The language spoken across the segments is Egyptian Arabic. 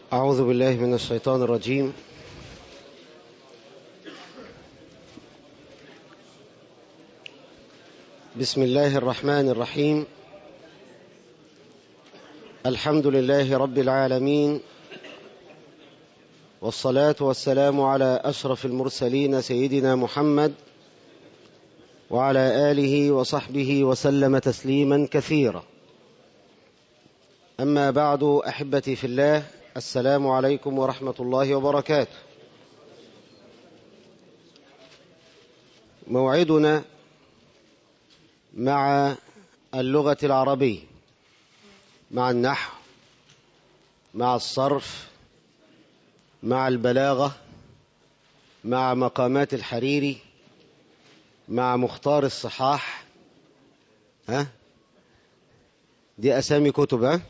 أعوذ بالله من الشيطان الرجيم بسم الله الرحمن الرحيم الحمد لله رب العالمين والصلاة والسلام على أشرف المرسلين سيدنا محمد وعلى آله وصحبه وسلم تسليما كثيرا أما بعد أحبتي في الله السلام عليكم ورحمة الله وبركاته موعدنا مع اللغة العربية مع النحو مع الصرف مع البلاغة مع مقامات الحريري مع مختار الصحاح ها دي أسامي كتب ها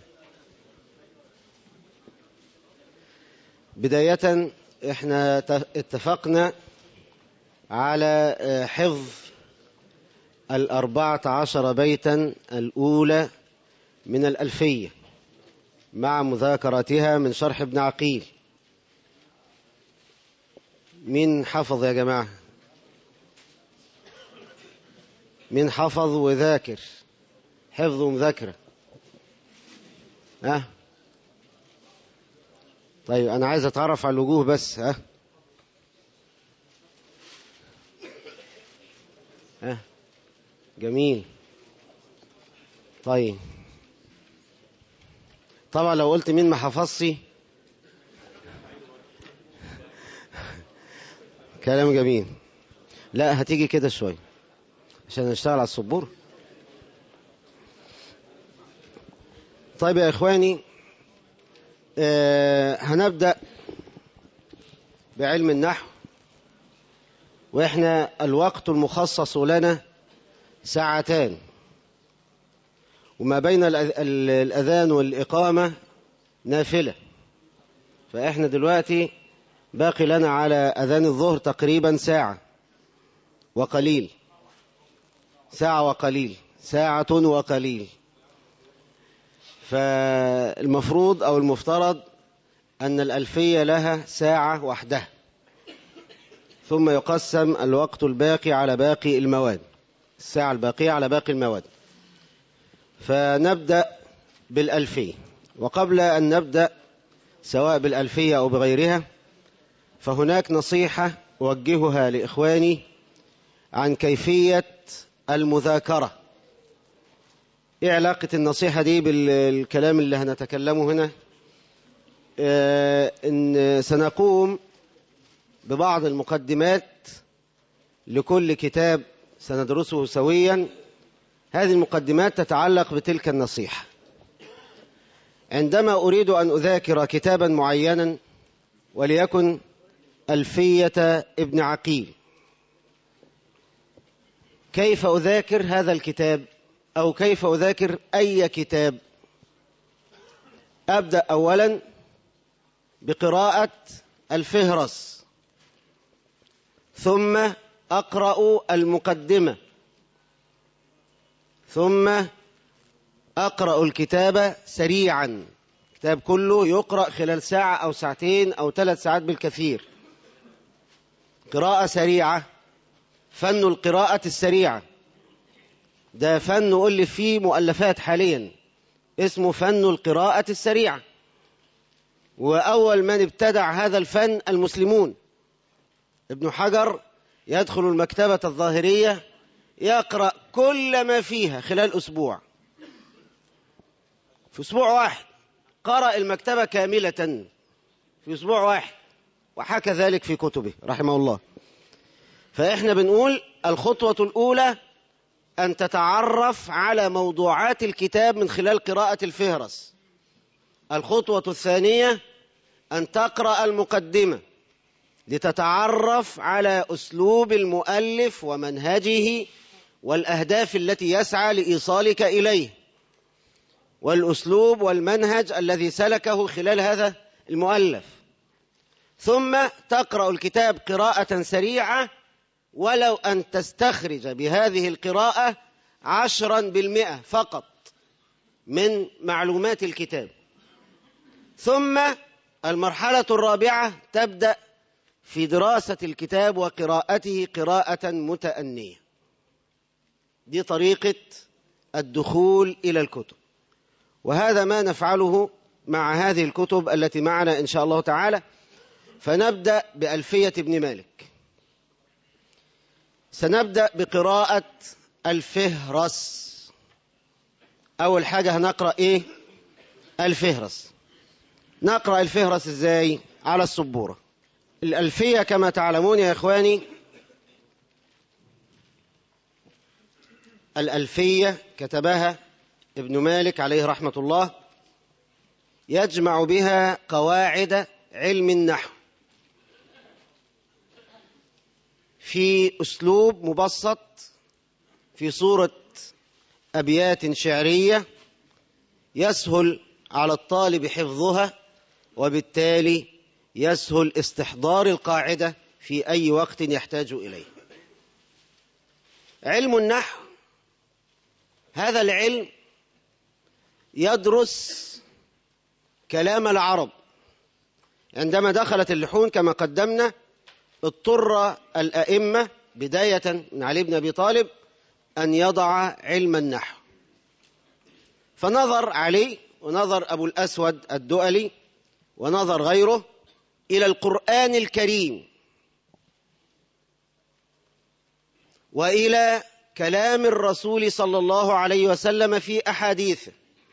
بداية احنا اتفقنا على حفظ الأربعة عشر بيتا الأولى من الألفية مع مذاكرتها من شرح ابن عقيل مين حفظ يا جماعة مين حفظ وذاكر حفظ ومذاكرة ها طيب أنا عايز أتعرف على الوجوه بس ها ها جميل طيب طبعا لو قلت مين ما حفظش كلام جميل لا هتيجي كده شوية عشان نشتغل على السبور طيب يا إخواني آه هنبدأ بعلم النحو وإحنا الوقت المخصص لنا ساعتان وما بين الأذان والإقامة نافلة فإحنا دلوقتي باقي لنا على أذان الظهر تقريبا ساعة وقليل ساعة وقليل ساعة وقليل فالمفروض أو المفترض أن الألفية لها ساعة وحدها ثم يقسم الوقت الباقي على باقي المواد الساعة الباقية على باقي المواد فنبدأ بالألفية وقبل أن نبدأ سواء بالألفية أو بغيرها فهناك نصيحة أوجهها لإخواني عن كيفية المذاكرة إيه علاقة النصيحة دي بالكلام اللي هنتكلمه هنا آه إن سنقوم ببعض المقدمات لكل كتاب سندرسه سويا هذه المقدمات تتعلق بتلك النصيحة عندما أريد أن أذاكر كتابا معينا وليكن ألفية ابن عقيل كيف أذاكر هذا الكتاب أو كيف أذاكر أي كتاب أبدأ أولا بقراءة الفهرس ثم أقرأ المقدمة ثم أقرأ الكتاب سريعا الكتاب كله يقرأ خلال ساعة أو ساعتين أو ثلاث ساعات بالكثير قراءة سريعة فن القراءة السريعة ده فن ألف فيه مؤلفات حاليا اسمه فن القراءة السريعة وأول من ابتدع هذا الفن المسلمون ابن حجر يدخل المكتبة الظاهرية يقرأ كل ما فيها خلال أسبوع في أسبوع واحد قرأ المكتبة كاملة في أسبوع واحد وحكى ذلك في كتبه رحمه الله فإحنا بنقول الخطوة الأولى أن تتعرف على موضوعات الكتاب من خلال قراءة الفهرس الخطوة الثانية أن تقرأ المقدمة لتتعرف على أسلوب المؤلف ومنهجه والأهداف التي يسعى لإيصالك إليه والأسلوب والمنهج الذي سلكه خلال هذا المؤلف ثم تقرأ الكتاب قراءة سريعة ولو أن تستخرج بهذه القراءة عشرا بالمئة فقط من معلومات الكتاب ثم المرحلة الرابعة تبدأ في دراسة الكتاب وقراءته قراءة متأنية دي طريقة الدخول إلى الكتب وهذا ما نفعله مع هذه الكتب التي معنا إن شاء الله تعالى فنبدأ بألفية ابن مالك سنبدأ بقراءة الفهرس أول حاجة هنقرأ إيه الفهرس نقرأ الفهرس إزاي على السبورة الألفية كما تعلمون يا إخواني الألفية كتبها ابن مالك عليه رحمة الله يجمع بها قواعد علم النحو في أسلوب مبسط في صورة أبيات شعرية يسهل على الطالب حفظها وبالتالي يسهل استحضار القاعدة في أي وقت يحتاج إليه علم النحو هذا العلم يدرس كلام العرب عندما دخلت اللحون كما قدمنا اضطر الأئمة بداية من علي بن أبي طالب أن يضع علم النحو فنظر علي ونظر أبو الأسود الدؤلي ونظر غيره إلى القرآن الكريم وإلى كلام الرسول صلى الله عليه وسلم في أحاديثه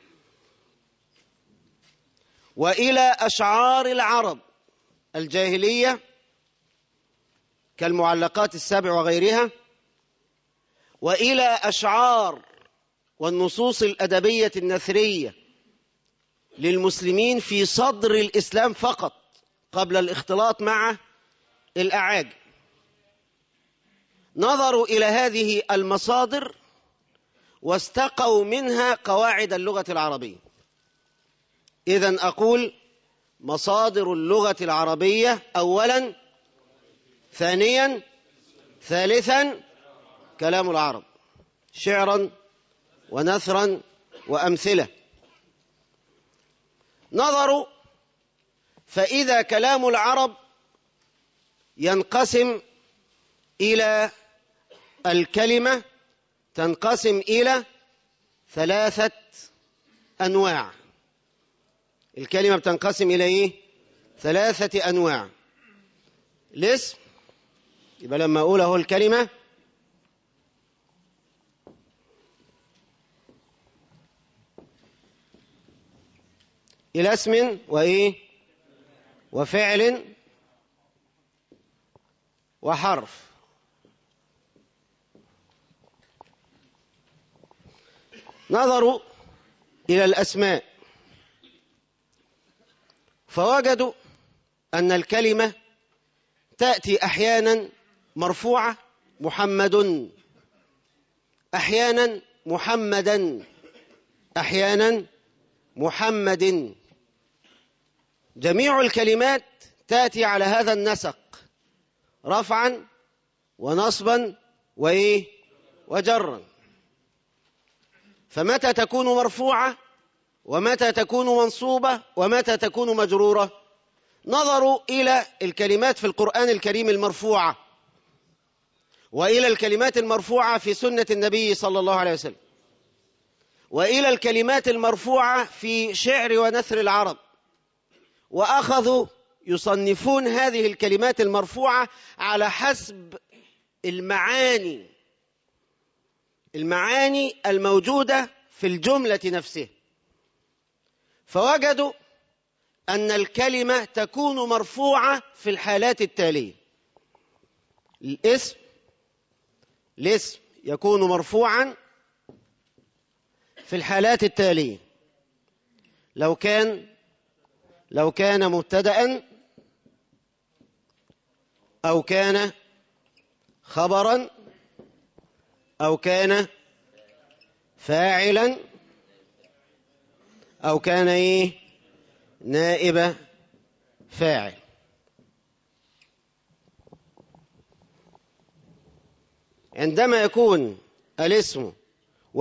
وإلى أشعار العرب الجاهلية كالمعلقات السبع وغيرها وإلى أشعار والنصوص الأدبية النثرية للمسلمين في صدر الإسلام فقط قبل الاختلاط مع الأعاجم نظروا إلى هذه المصادر واستقوا منها قواعد اللغة العربية إذا أقول مصادر اللغة العربية أولا ثانيا ثالثا كلام العرب شعرا ونثرا وأمثلة نظروا فإذا كلام العرب ينقسم إلى الكلمة تنقسم إلى ثلاثة أنواع الكلمة بتنقسم إلى إيه؟ ثلاثة أنواع الاسم يبقى لما أقول أهو الكلمة إلى اسم وإيه وفعل وحرف نظروا إلى الأسماء فوجدوا أن الكلمة تأتي أحيانا مرفوعة محمد أحيانا محمدا أحيانا محمد جميع الكلمات تأتي على هذا النسق رفعا ونصبا وإيه وجرا فمتى تكون مرفوعة ومتى تكون منصوبة ومتى تكون مجرورة نظروا إلى الكلمات في القرآن الكريم المرفوعة وإلى الكلمات المرفوعة في سنة النبي صلى الله عليه وسلم وإلى الكلمات المرفوعة في شعر ونثر العرب وأخذوا يصنفون هذه الكلمات المرفوعة على حسب المعاني المعاني الموجودة في الجملة نفسها فوجدوا أن الكلمة تكون مرفوعة في الحالات التالية الاسم الاسم يكون مرفوعا في الحالات التالية لو كان لو كان مبتدأ أو كان خبرا أو كان فاعلا أو كان إيه نائب فاعل عندما يكون الاسم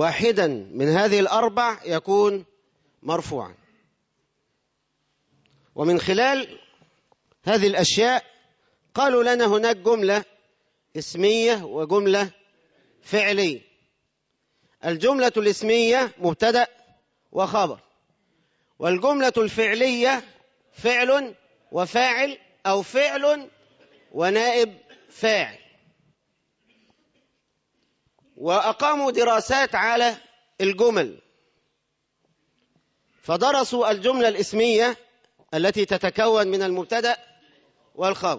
واحدا من هذه الأربع يكون مرفوعا ومن خلال هذه الأشياء قالوا لنا هناك جملة اسمية وجملة فعلية الجملة الاسمية مبتدأ وخبر والجملة الفعلية فعل وفاعل أو فعل ونائب فاعل وأقاموا دراسات على الجمل فدرسوا الجملة الاسمية التي تتكون من المبتدأ والخبر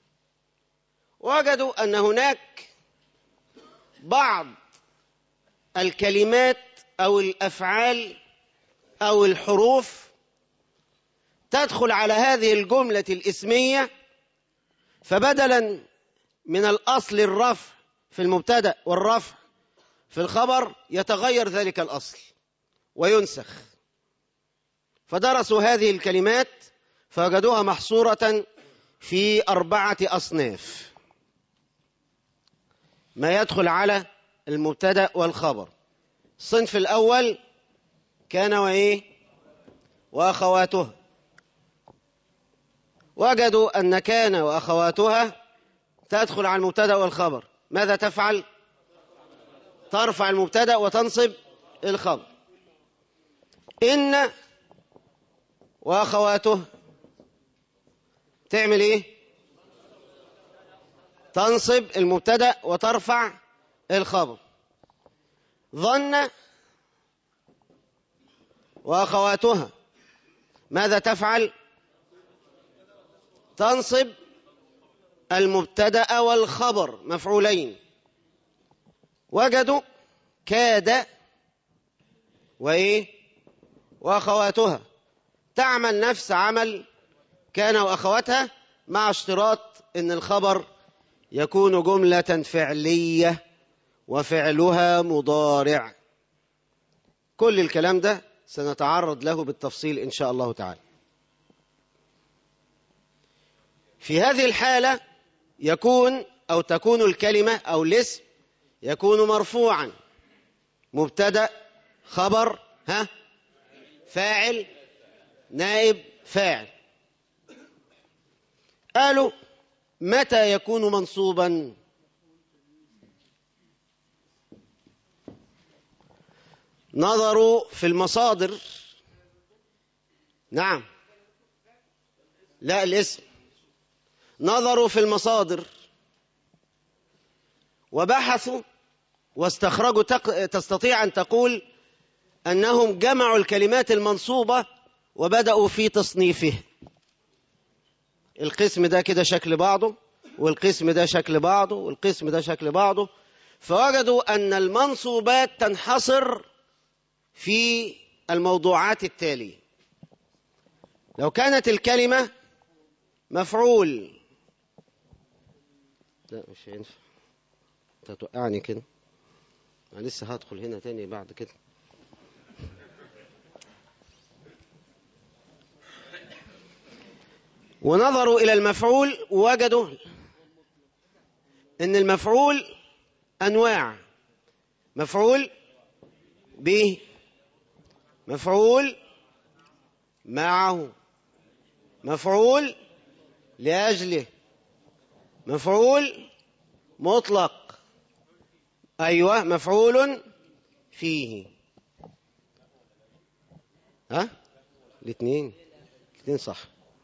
وجدوا أن هناك بعض الكلمات أو الأفعال أو الحروف تدخل على هذه الجملة الاسمية فبدلا من الأصل الرفع في المبتدأ والرفع في الخبر يتغير ذلك الأصل وينسخ فدرسوا هذه الكلمات فوجدوها محصورة في أربعة أصناف ما يدخل على المبتدأ والخبر الصنف الأول كان وإيه وأخواتها وجدوا أن كان وأخواتها تدخل على المبتدأ والخبر ماذا تفعل ترفع المبتدأ وتنصب الخبر إن وأخواته تعمل إيه تنصب المبتدأ وترفع الخبر ظن وأخواتها ماذا تفعل تنصب المبتدأ والخبر مفعولين وجدوا كاد وإيه وأخواتها تعمل نفس عمل كان وأخواتها مع اشتراط أن الخبر يكون جملة فعلية وفعلها مضارع كل الكلام ده سنتعرض له بالتفصيل إن شاء الله تعالى في هذه الحالة يكون أو تكون الكلمة أو الاسم يكون مرفوعا مبتدأ خبر ها فاعل نائب فاعل قالوا متى يكون منصوبا نظروا في المصادر نعم لا الاسم نظروا في المصادر وبحثوا واستخرجوا تق... تستطيع أن تقول أنهم جمعوا الكلمات المنصوبة وبدأوا في تصنيفه القسم ده كده شكل بعضه والقسم ده شكل بعضه والقسم ده شكل بعضه فوجدوا أن المنصوبات تنحصر في الموضوعات التالية لو كانت الكلمة مفعول لا مش هينفع انت هتوقعني كده انا لسه هدخل هنا تاني بعد كده ونظروا إلى المفعول ووجدوا أن المفعول أنواع مفعول به مفعول معه مفعول لأجله مفعول مطلق أيوة مفعول فيه ها الاثنين الاثنين صح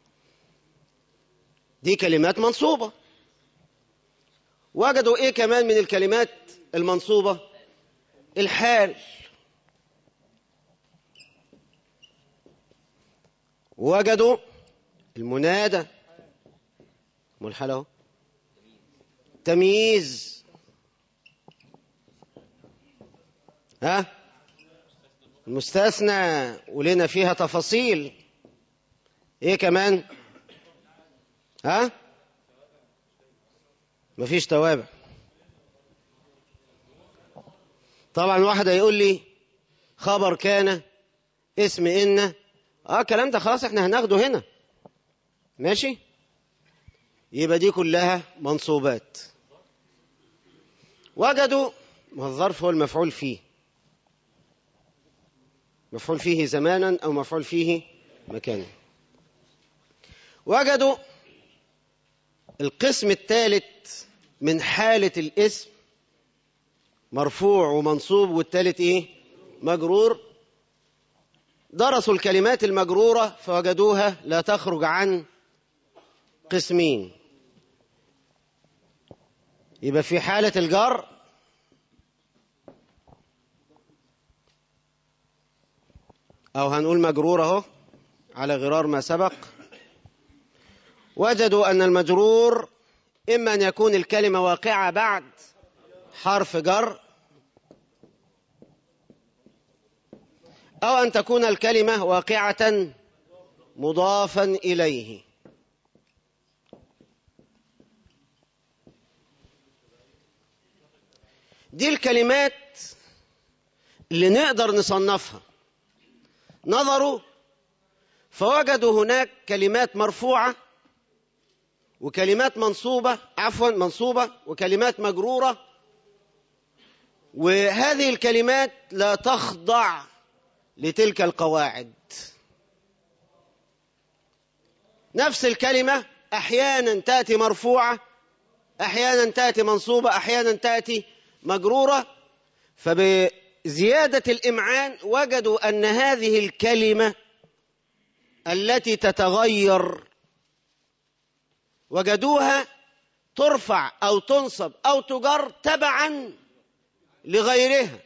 دي كلمات منصوبة وجدوا ايه كمان من الكلمات المنصوبة الحال وجدوا المنادى والحال اهو تمييز ها المستثنى ولنا فيها تفاصيل ايه كمان ها مفيش توابع طبعا واحد هيقول لي خبر كان اسم ان اه الكلام ده خلاص احنا هناخده هنا ماشي يبقى دي كلها منصوبات وجدوا ما الظرف هو المفعول فيه مفعول فيه زمانا او مفعول فيه مكانا وجدوا القسم الثالث من حالة الاسم مرفوع ومنصوب والثالث ايه مجرور درسوا الكلمات المجرورة فوجدوها لا تخرج عن قسمين يبقى في حالة الجر أو هنقول مجرور أهو على غرار ما سبق وجدوا أن المجرور إما أن يكون الكلمة واقعة بعد حرف جر أو أن تكون الكلمة واقعة مضافا إليه دي الكلمات اللي نقدر نصنفها نظروا فوجدوا هناك كلمات مرفوعة وكلمات منصوبة عفوا منصوبة وكلمات مجرورة وهذه الكلمات لا تخضع لتلك القواعد نفس الكلمة أحيانا تأتي مرفوعة أحيانا تأتي منصوبة أحيانا تأتي مجرورة فبزيادة الإمعان وجدوا أن هذه الكلمة التي تتغير وجدوها ترفع أو تنصب أو تجر تبعا لغيرها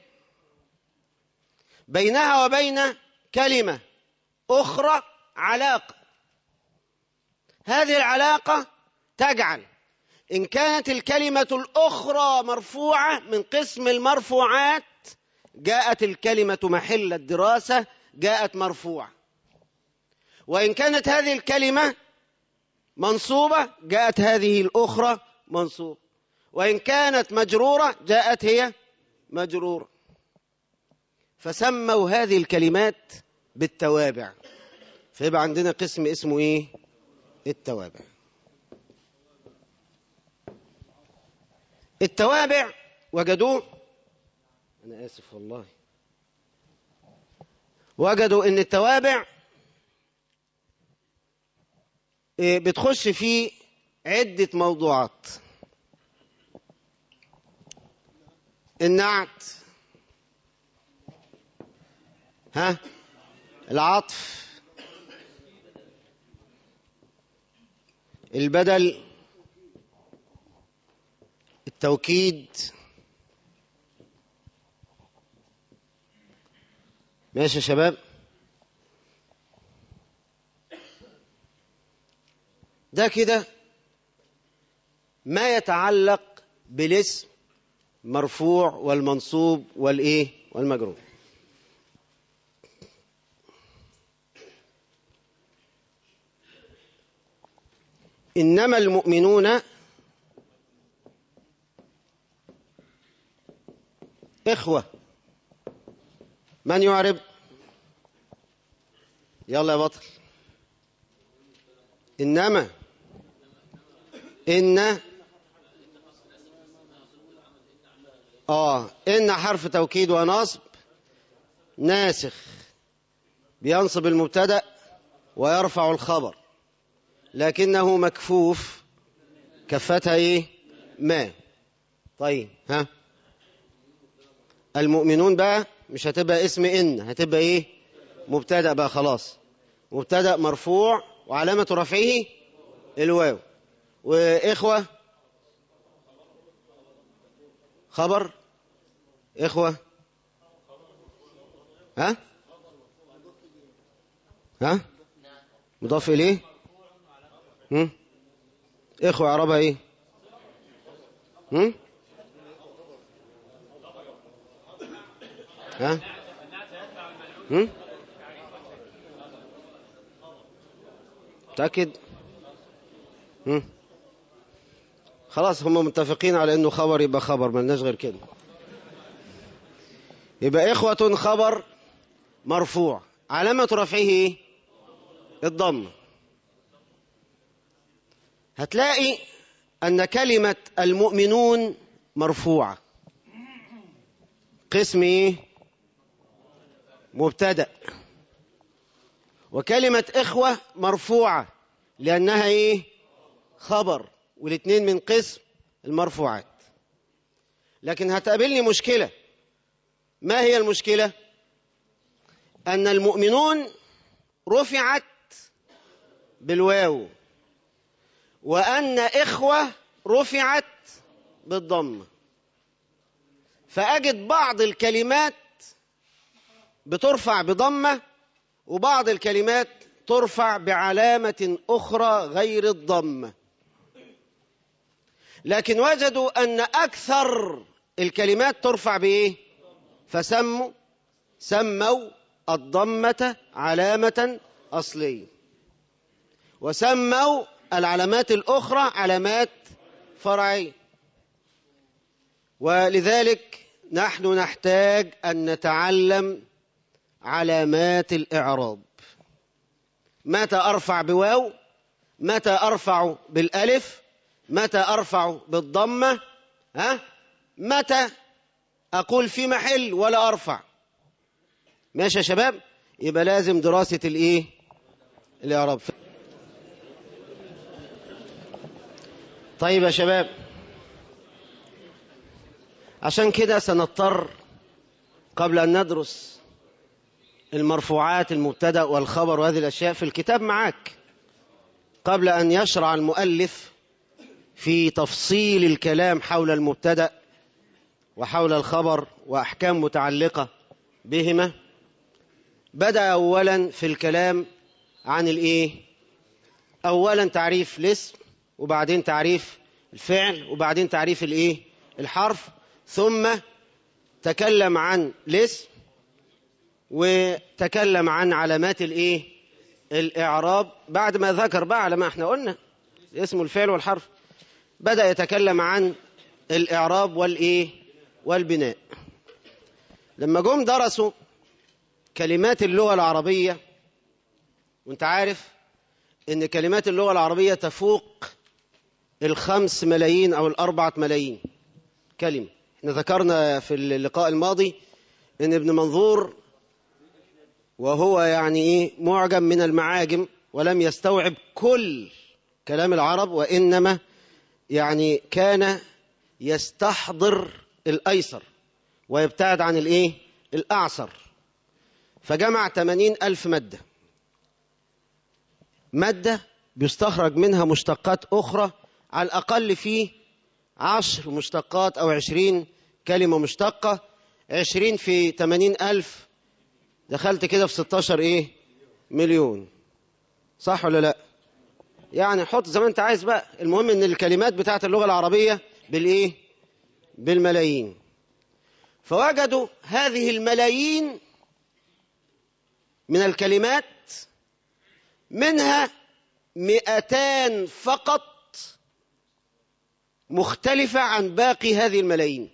بينها وبين كلمة أخرى علاقة هذه العلاقة تجعل إن كانت الكلمة الأخرى مرفوعة من قسم المرفوعات جاءت الكلمة محل الدراسة جاءت مرفوعة وإن كانت هذه الكلمة منصوبة جاءت هذه الأخرى منصوبة وإن كانت مجرورة جاءت هي مجرورة فسموا هذه الكلمات بالتوابع فيبقى عندنا قسم اسمه ايه التوابع التوابع وجدوه انا اسف والله وجدوا ان التوابع بتخش في عدة موضوعات النعت ها العطف البدل التوكيد ماشي يا شباب ده كده ما يتعلق بالاسم مرفوع والمنصوب والايه والمجرور انما المؤمنون اخوه من يعرب يلا يا بطل انما ان اه ان حرف توكيد ونصب ناسخ بينصب المبتدا ويرفع الخبر لكنه مكفوف كفتها ايه ما طيب ها المؤمنون بقى مش هتبقى اسم ان هتبقى ايه مبتدا بقى خلاص مبتدا مرفوع وعلامه رفعه الواو واخوه خبر اخوه ها ها مضاف اليه هم؟ اخوه عربها ايه هم؟ ها هم؟ متأكد هم؟ خلاص هم متفقين على انه خبر يبقى خبر ملناش غير كده يبقى إخوة خبر مرفوع علامة رفعه ايه الضمه هتلاقي أن كلمة المؤمنون مرفوعة قسم إيه؟ مبتدأ وكلمة إخوة مرفوعة لأنها إيه خبر والاثنين من قسم المرفوعات لكن هتقابلني مشكلة ما هي المشكلة أن المؤمنون رفعت بالواو وأن إخوة رفعت بالضمة فأجد بعض الكلمات بترفع بضمة وبعض الكلمات ترفع بعلامة أخرى غير الضمة لكن وجدوا أن أكثر الكلمات ترفع بإيه فسموا سموا الضمة علامة أصلية وسموا العلامات الأخرى علامات فرعية ولذلك نحن نحتاج أن نتعلم علامات الإعراب متى أرفع بواو متى أرفع بالألف متى أرفع بالضمة ها متى أقول في محل ولا أرفع ماشي يا شباب يبقى لازم دراسة الإيه الإعراب طيب يا شباب عشان كده سنضطر قبل أن ندرس المرفوعات المبتدا والخبر وهذه الأشياء في الكتاب معاك قبل أن يشرع المؤلف في تفصيل الكلام حول المبتدا وحول الخبر وأحكام متعلقة بهما بدأ أولا في الكلام عن الإيه أولا تعريف الاسم وبعدين تعريف الفعل وبعدين تعريف الإيه الحرف ثم تكلم عن الاسم وتكلم عن علامات الايه الاعراب بعد ما ذكر بقى على ما احنا قلنا الاسم والفعل والحرف بدا يتكلم عن الاعراب والايه والبناء لما جم درسوا كلمات اللغه العربيه وانت عارف ان كلمات اللغه العربيه تفوق الخمس ملايين او الاربعه ملايين كلمه احنا ذكرنا في اللقاء الماضي ان ابن منظور وهو يعني ايه معجم من المعاجم ولم يستوعب كل كلام العرب وانما يعني كان يستحضر الايسر ويبتعد عن الايه الاعسر فجمع 80 الف ماده ماده بيستخرج منها مشتقات اخرى على الاقل في عشر مشتقات او عشرين كلمه مشتقه عشرين في 80 الف دخلت كده في 16 ايه مليون صح ولا لا يعني حط زي ما انت عايز بقى المهم ان الكلمات بتاعت اللغه العربيه بالايه بالملايين فوجدوا هذه الملايين من الكلمات منها مئتان فقط مختلفة عن باقي هذه الملايين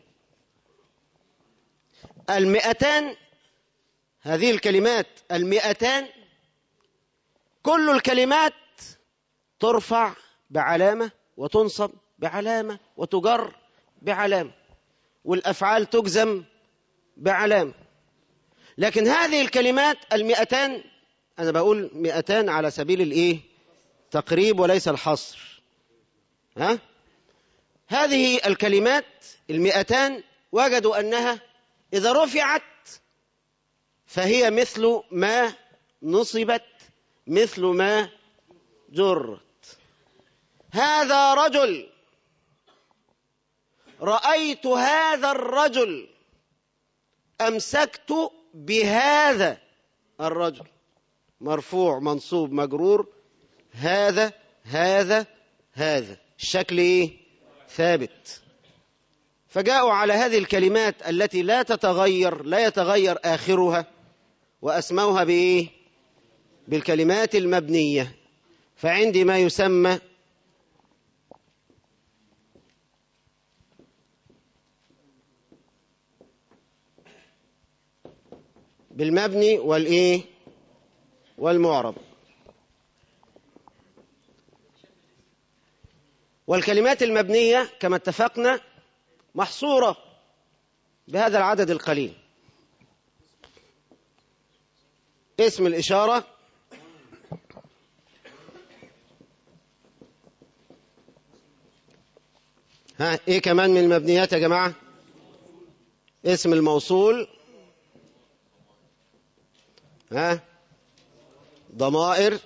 المئتان هذه الكلمات المئتان كل الكلمات ترفع بعلامة وتنصب بعلامة وتجر بعلامة والأفعال تجزم بعلامة لكن هذه الكلمات المئتان أنا بقول مئتان على سبيل الإيه تقريب وليس الحصر ها هذه الكلمات المئتان وجدوا أنها إذا رفعت فهي مثل ما نصبت مثل ما جرت هذا رجل رأيت هذا الرجل أمسكت بهذا الرجل مرفوع منصوب مجرور هذا هذا هذا الشكل ايه ثابت فجاءوا على هذه الكلمات التي لا تتغير لا يتغير آخرها وأسموها بإيه بالكلمات المبنية فعندي ما يسمى بالمبني والإيه والمعرب والكلمات المبنية كما اتفقنا محصورة بهذا العدد القليل اسم الإشارة ها ايه كمان من المبنيات يا جماعة اسم الموصول ها ضمائر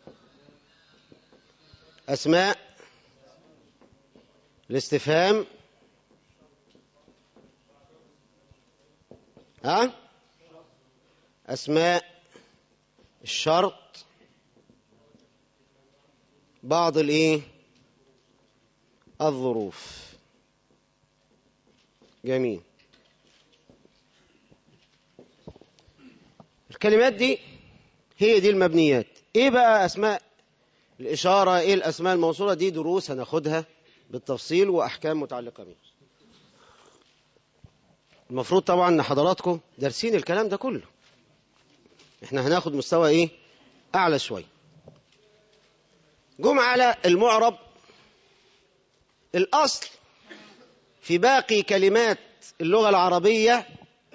أسماء الاستفهام ها أسماء الشرط بعض الايه الظروف جميل الكلمات دي هي دي المبنيات ايه بقى اسماء الاشاره ايه الاسماء الموصوله دي دروس هناخدها بالتفصيل واحكام متعلقه بيها المفروض طبعا ان حضراتكم دارسين الكلام ده كله احنا هناخد مستوى ايه اعلى شويه جم على المعرب الاصل في باقي كلمات اللغه العربيه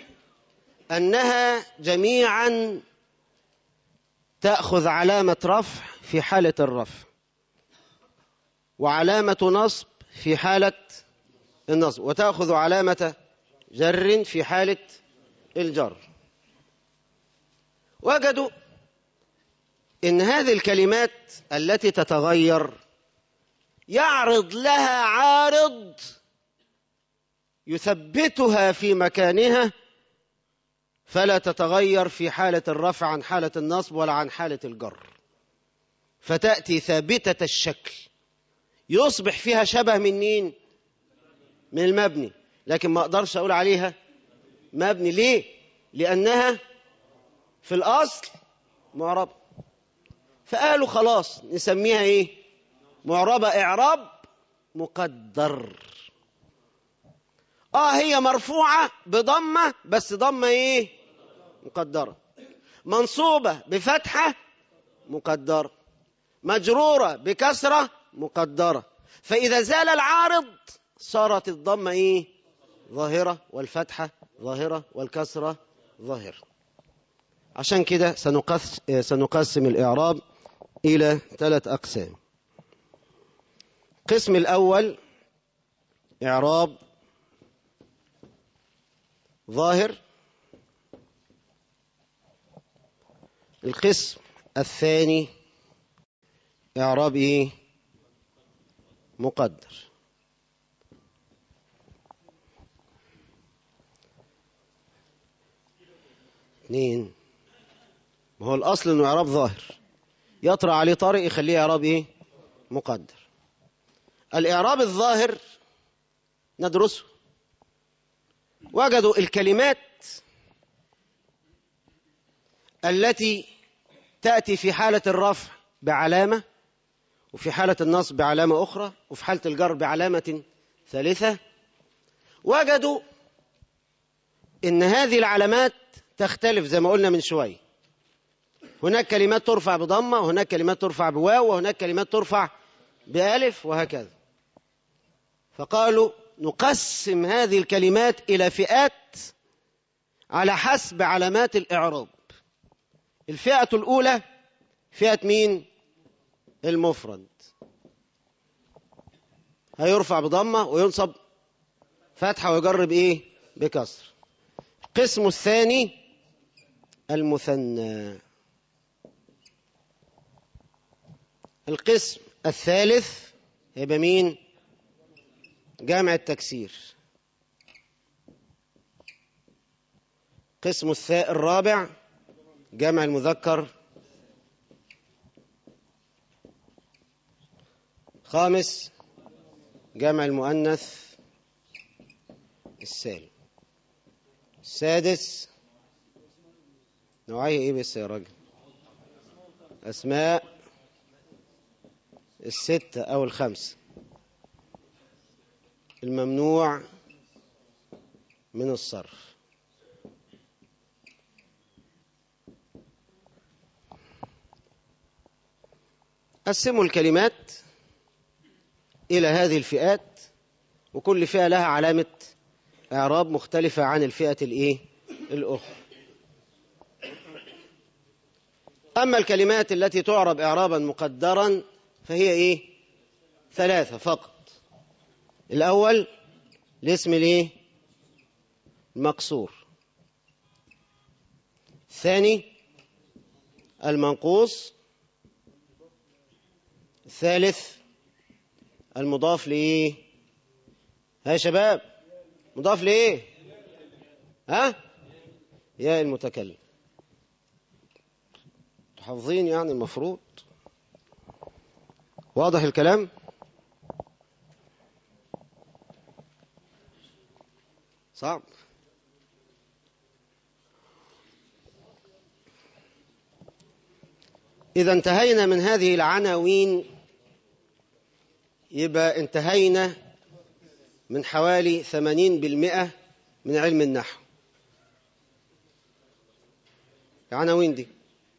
انها جميعا تاخذ علامه رفع في حاله الرفع وعلامه نصب في حاله النصب وتاخذ علامه جر في حاله الجر وجدوا ان هذه الكلمات التي تتغير يعرض لها عارض يثبتها في مكانها فلا تتغير في حالة الرفع عن حالة النصب ولا عن حالة الجر فتأتي ثابتة الشكل يصبح فيها شبه من مين؟ من المبني لكن ما أقدرش أقول عليها مبني ليه؟ لأنها في الأصل معربة فقالوا خلاص نسميها إيه؟ معربة إعراب مقدر اه هي مرفوعة بضمة بس ضمة ايه مقدرة منصوبة بفتحة مقدرة مجرورة بكسرة مقدرة فإذا زال العارض صارت الضمة ايه ظاهرة والفتحة ظاهرة والكسرة ظاهرة عشان كده سنقس سنقسم الإعراب إلى ثلاث أقسام القسم الأول إعراب ظاهر القسم الثاني إعراب إيه؟ مقدر اثنين ما هو الأصل إنه إعراب ظاهر يطرأ عليه طارئ يخليه إعراب إيه؟ مقدر الإعراب الظاهر ندرسه وجدوا الكلمات التي تأتي في حالة الرفع بعلامة وفي حالة النصب بعلامة أخرى وفي حالة الجر بعلامة ثالثة وجدوا إن هذه العلامات تختلف زي ما قلنا من شوية هناك كلمات ترفع بضمة وهناك كلمات ترفع بواو وهناك كلمات ترفع بألف وهكذا فقالوا نقسم هذه الكلمات إلى فئات على حسب علامات الإعراب الفئة الأولى فئة مين؟ المفرد هيرفع بضمة وينصب فتحة ويجر بإيه؟ بكسر القسم الثاني المثنى القسم الثالث يبقى مين؟ جامع التكسير قسم الثاء الرابع جمع المذكر خامس جمع المؤنث السالم السادس نوعية ايه بس يا راجل اسماء الستة او الخمسة الممنوع من الصرف قسموا الكلمات إلى هذه الفئات وكل فئة لها علامة إعراب مختلفة عن الفئة الإيه؟ الأخرى أما الكلمات التي تعرب إعرابا مقدرا فهي إيه؟ ثلاثة فقط الأول الاسم الايه المقصور الثاني المنقوص الثالث المضاف لإيه ها يا شباب مضاف لإيه ها يا المتكلم حافظين يعني المفروض واضح الكلام صعب إذا انتهينا من هذه العناوين يبقى انتهينا من حوالي ثمانين بالمئة من علم النحو العناوين دي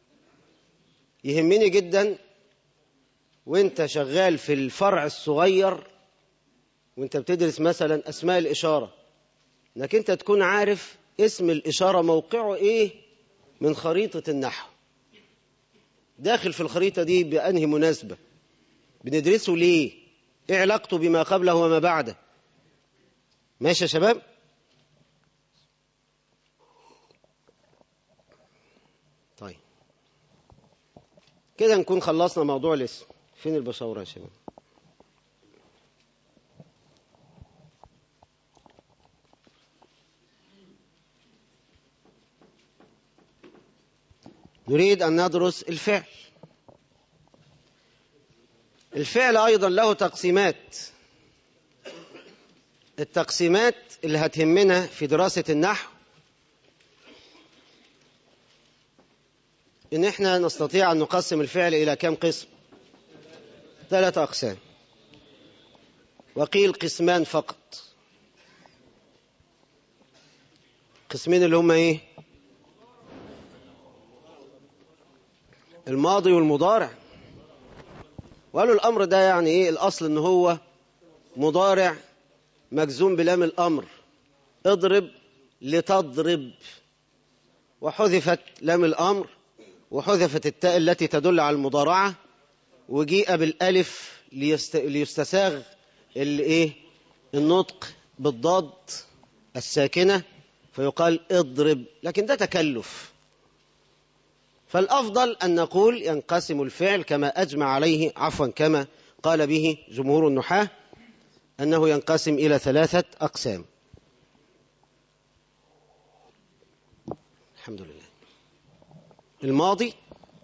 يهمني جدا وانت شغال في الفرع الصغير وانت بتدرس مثلا اسماء الاشاره انك انت تكون عارف اسم الاشاره موقعه ايه من خريطه النحو داخل في الخريطه دي بانهي مناسبه بندرسه ليه ايه علاقته بما قبله وما بعده ماشي يا شباب طيب كده نكون خلصنا موضوع الاسم فين البشاورة يا شباب نريد أن ندرس الفعل الفعل أيضا له تقسيمات التقسيمات اللي هتهمنا في دراسة النحو إن إحنا نستطيع أن نقسم الفعل إلى كم قسم ثلاثة أقسام وقيل قسمان فقط قسمين اللي هم إيه الماضي والمضارع وقالوا الأمر ده يعني إيه الأصل إن هو مضارع مجزوم بلام الأمر اضرب لتضرب وحذفت لام الأمر وحذفت التاء التي تدل على المضارعة وجيء بالألف ليست... ليستساغ الايه النطق بالضاد الساكنة فيقال اضرب لكن ده تكلف فالأفضل أن نقول ينقسم الفعل كما أجمع عليه عفوا كما قال به جمهور النحاة أنه ينقسم إلى ثلاثة أقسام الحمد لله الماضي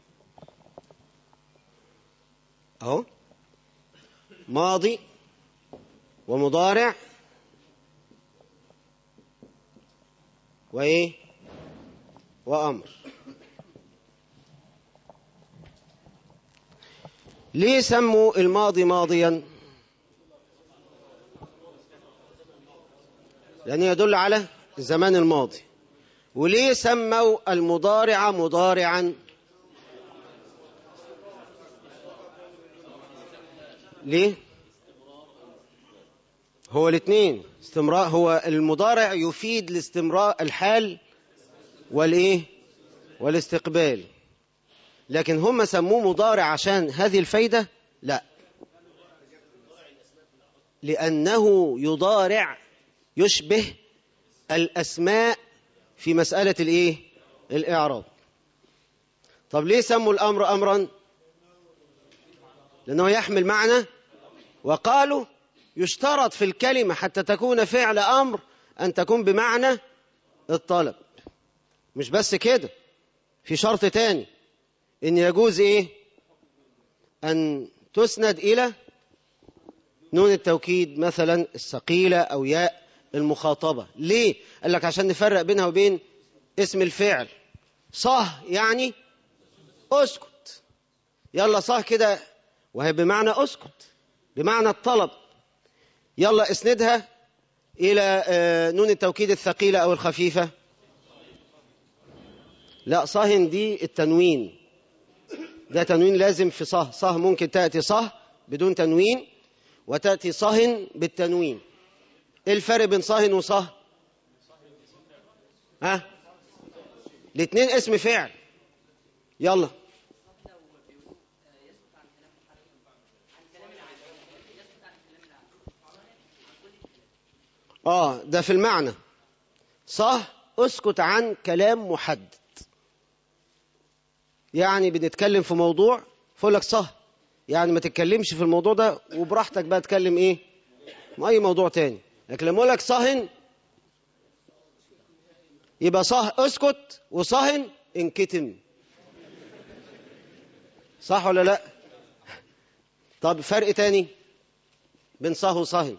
أهو ماضي ومضارع وإيه وأمر ليه سموا الماضي ماضيا لأنه يدل على الزمان الماضي وليه سموا المضارع مضارعا ليه هو الاثنين استمرار هو المضارع يفيد الاستمرار الحال والايه والاستقبال لكن هم سموه مضارع عشان هذه الفايدة لا لأنه يضارع يشبه الأسماء في مسألة الإيه؟ الإعراب طب ليه سموا الأمر أمرا لأنه يحمل معنى وقالوا يشترط في الكلمة حتى تكون فعل أمر أن تكون بمعنى الطلب مش بس كده في شرط تاني إن يجوز إيه أن تسند إلى نون التوكيد مثلا الثقيلة أو ياء المخاطبة ليه؟ قال لك عشان نفرق بينها وبين اسم الفعل صه يعني اسكت يلا صه كده وهي بمعنى اسكت بمعنى الطلب يلا اسندها إلى نون التوكيد الثقيلة أو الخفيفة لا صهن دي التنوين ده تنوين لازم في صه صه ممكن تأتي صه بدون تنوين وتأتي صهن بالتنوين ايه الفرق بين صهن وصه ها الاثنين اسم فعل يلا اه ده في المعنى صح اسكت عن كلام محدد يعني بنتكلم في موضوع فقول لك صح يعني ما تتكلمش في الموضوع ده وبراحتك بقى تكلم ايه اي موضوع تاني لكن لما اقول لك صهن يبقى صح اسكت وصهن انكتم صح ولا لا طب فرق تاني بين صه وصهن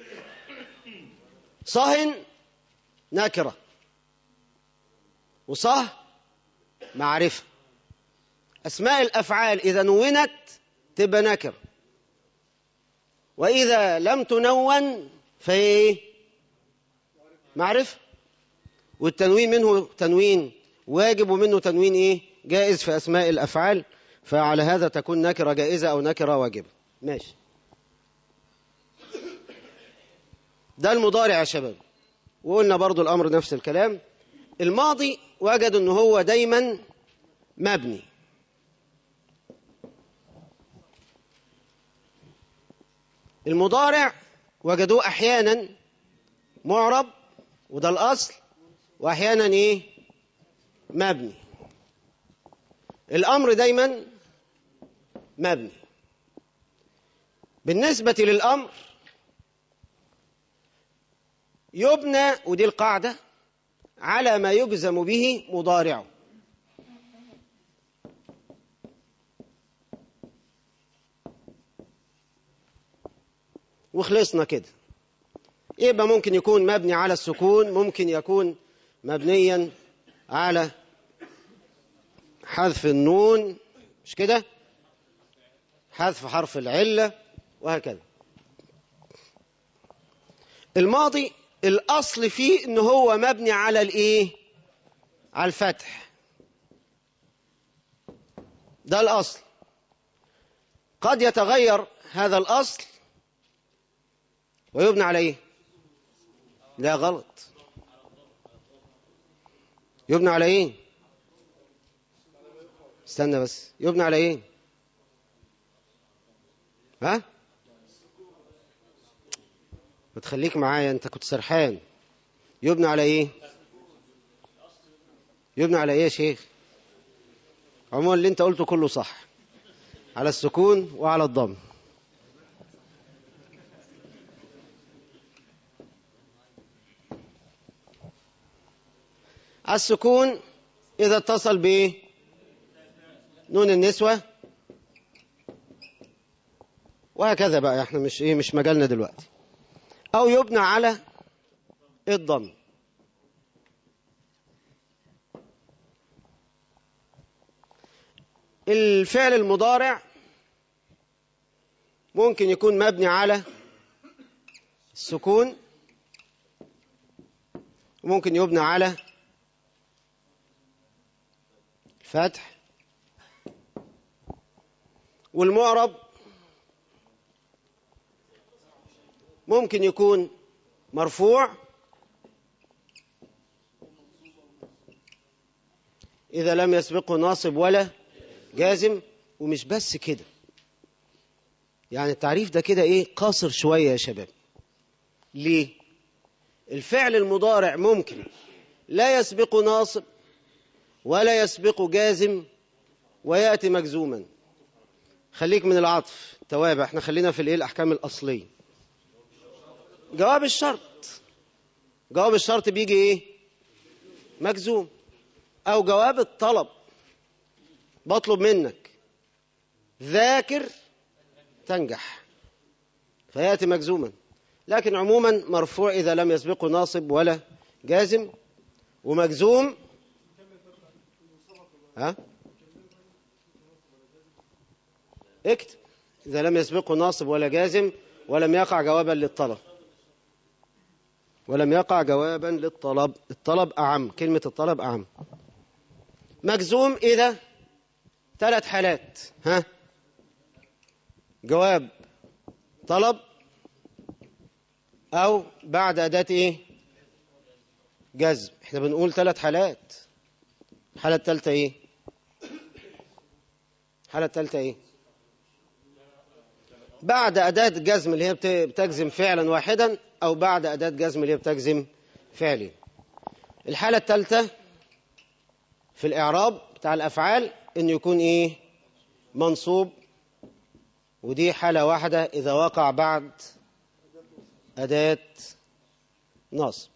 صهن نكرة وصه معرفة أسماء الأفعال إذا نونت تبقى نكرة وإذا لم تنون فهي معرفة والتنوين منه تنوين واجب ومنه تنوين إيه جائز في أسماء الأفعال فعلى هذا تكون نكرة جائزة أو نكرة واجبة ماشي ده المضارع يا شباب وقلنا برضو الأمر نفس الكلام الماضي وجدوا أنه هو دايما مبني المضارع وجدوه أحيانا معرب وده الأصل وأحيانا إيه مبني الأمر دايما مبني بالنسبة للأمر يبنى ودي القاعدة على ما يجزم به مضارعه وخلصنا كده يبقى ممكن يكون مبني على السكون ممكن يكون مبنيا على حذف النون مش كده حذف حرف العلة وهكذا الماضي الأصل فيه إن هو مبني على الإيه على الفتح ده الأصل قد يتغير هذا الأصل ويبنى على إيه لا غلط يبنى على إيه استنى بس يبنى على إيه ها ما تخليك معايا انت كنت سرحان يبنى على ايه يبنى على ايه يا شيخ عموما اللي انت قلته كله صح على السكون وعلى الضم السكون إذا اتصل بإيه نون النسوة وهكذا بقى احنا مش ايه مش مجالنا دلوقتي أو يبنى على الضم الفعل المضارع ممكن يكون مبني على السكون وممكن يبنى على الفتح والمعرب ممكن يكون مرفوع إذا لم يسبقه ناصب ولا جازم ومش بس كده يعني التعريف ده كده إيه قاصر شوية يا شباب ليه الفعل المضارع ممكن لا يسبق ناصب ولا يسبق جازم ويأتي مجزوما خليك من العطف توابع احنا خلينا في الايه الاحكام الاصليه جواب الشرط جواب الشرط بيجي ايه مجزوم او جواب الطلب بطلب منك ذاكر تنجح فياتي مجزوما لكن عموما مرفوع اذا لم يسبقه ناصب ولا جازم ومجزوم ها اكتب اذا لم يسبقه ناصب ولا جازم ولم يقع جوابا للطلب ولم يقع جوابا للطلب الطلب أعم كلمة الطلب أعم مجزوم إذا ثلاث حالات ها جواب طلب أو بعد أداة إيه جزم إحنا بنقول ثلاث حالات الحالة الثالثة إيه الحالة الثالثة إيه بعد أداة جزم اللي هي بتجزم فعلا واحدا أو بعد أداة جزم اللي هي بتجزم فعلي الحالة الثالثة في الإعراب بتاع الأفعال إنه يكون إيه منصوب ودي حالة واحدة إذا وقع بعد أداة نصب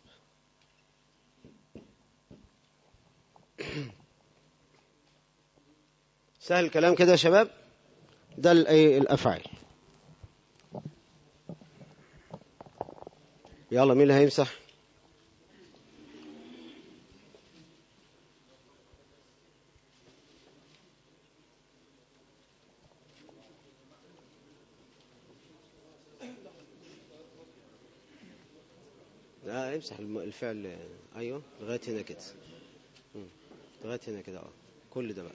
سهل الكلام كده يا شباب ده الأفعال يلا مين اللي هيمسح لا امسح الفعل ايوه لغايه هنا كده لغايه هنا كده اه كل ده بقى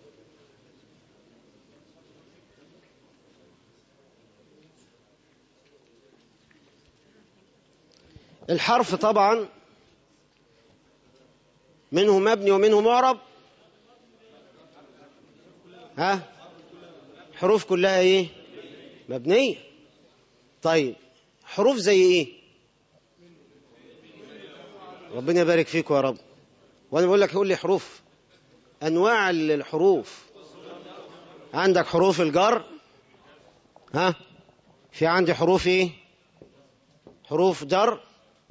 الحرف طبعا منه مبني ومنه معرب ها حروف كلها ايه مبنيه طيب حروف زي ايه ربنا يبارك فيكم يا رب وانا بقول لك قول لي حروف انواع الحروف عندك حروف الجر ها في عندي حروف ايه حروف جر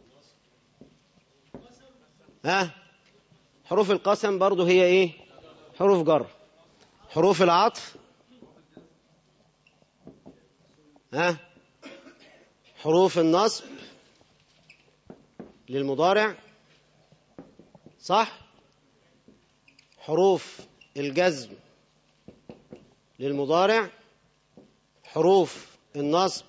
ها حروف القسم برضو هي ايه حروف جر حروف العطف ها حروف النصب للمضارع صح حروف الجزم للمضارع حروف النصب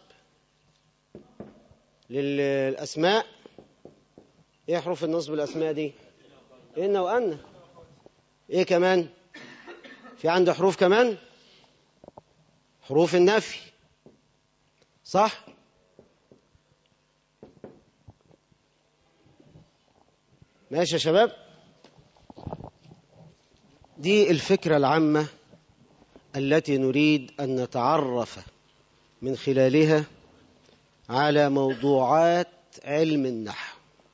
للأسماء ايه حروف النصب الأسماء دي إن وأن ايه كمان في عندي حروف كمان حروف النفي صح ماشي يا شباب دي الفكرة العامة التي نريد أن نتعرف من خلالها على موضوعات علم النحو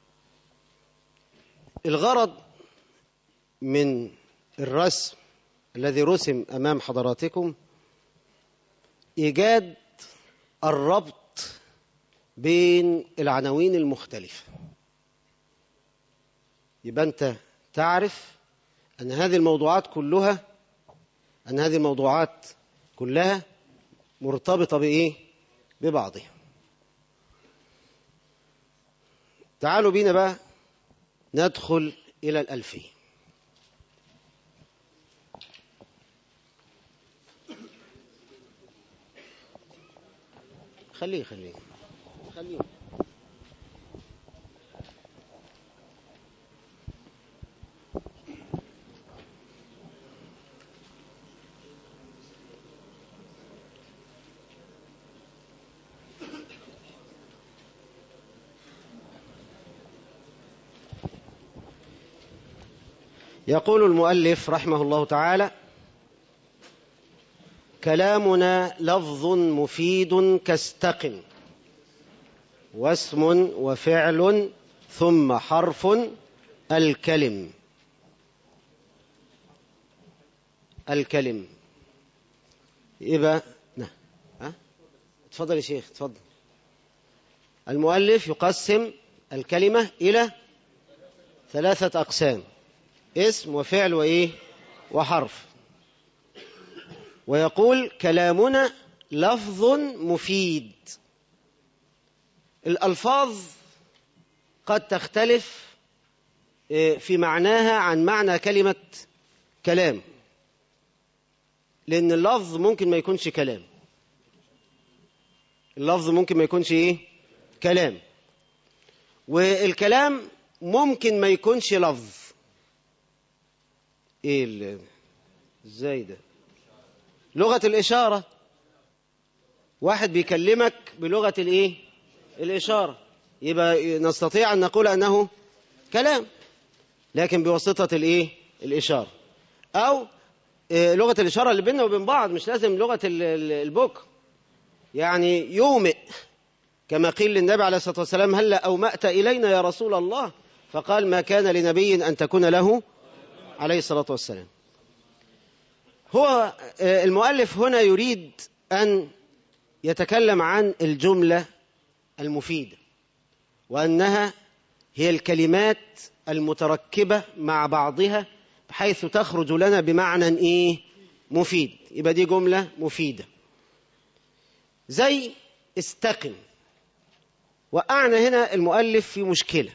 الغرض من الرسم الذي رسم أمام حضراتكم إيجاد الربط بين العناوين المختلفة يبقى أنت تعرف أن هذه الموضوعات كلها أن هذه الموضوعات كلها مرتبطة بإيه؟ ببعضها تعالوا بينا بقى ندخل إلى الألفية خليه خليه خليه يقول المؤلف رحمه الله تعالى كلامنا لفظ مفيد كاستقم واسم وفعل ثم حرف الكلم الكلم يبقى نعم ها اتفضل يا شيخ اتفضل المؤلف يقسم الكلمة إلى ثلاثة أقسام اسم وفعل وإيه وحرف ويقول كلامنا لفظ مفيد الألفاظ قد تختلف في معناها عن معنى كلمة كلام لأن اللفظ ممكن ما يكونش كلام اللفظ ممكن ما يكونش إيه كلام والكلام ممكن ما يكونش لفظ ايه ازاي ده لغة الإشارة واحد بيكلمك بلغة الايه الإشارة يبقى نستطيع أن نقول أنه كلام لكن بواسطة الايه الإشارة أو لغة الإشارة اللي بيننا وبين بعض مش لازم لغة البوك يعني يومئ كما قيل للنبي عليه الصلاة والسلام هل أومأت إلينا يا رسول الله فقال ما كان لنبي أن تكون له عليه الصلاة والسلام هو المؤلف هنا يريد أن يتكلم عن الجملة المفيدة وأنها هي الكلمات المتركبة مع بعضها بحيث تخرج لنا بمعنى إيه مفيد يبقى دي جملة مفيدة زي استقم وقعنا هنا المؤلف في مشكلة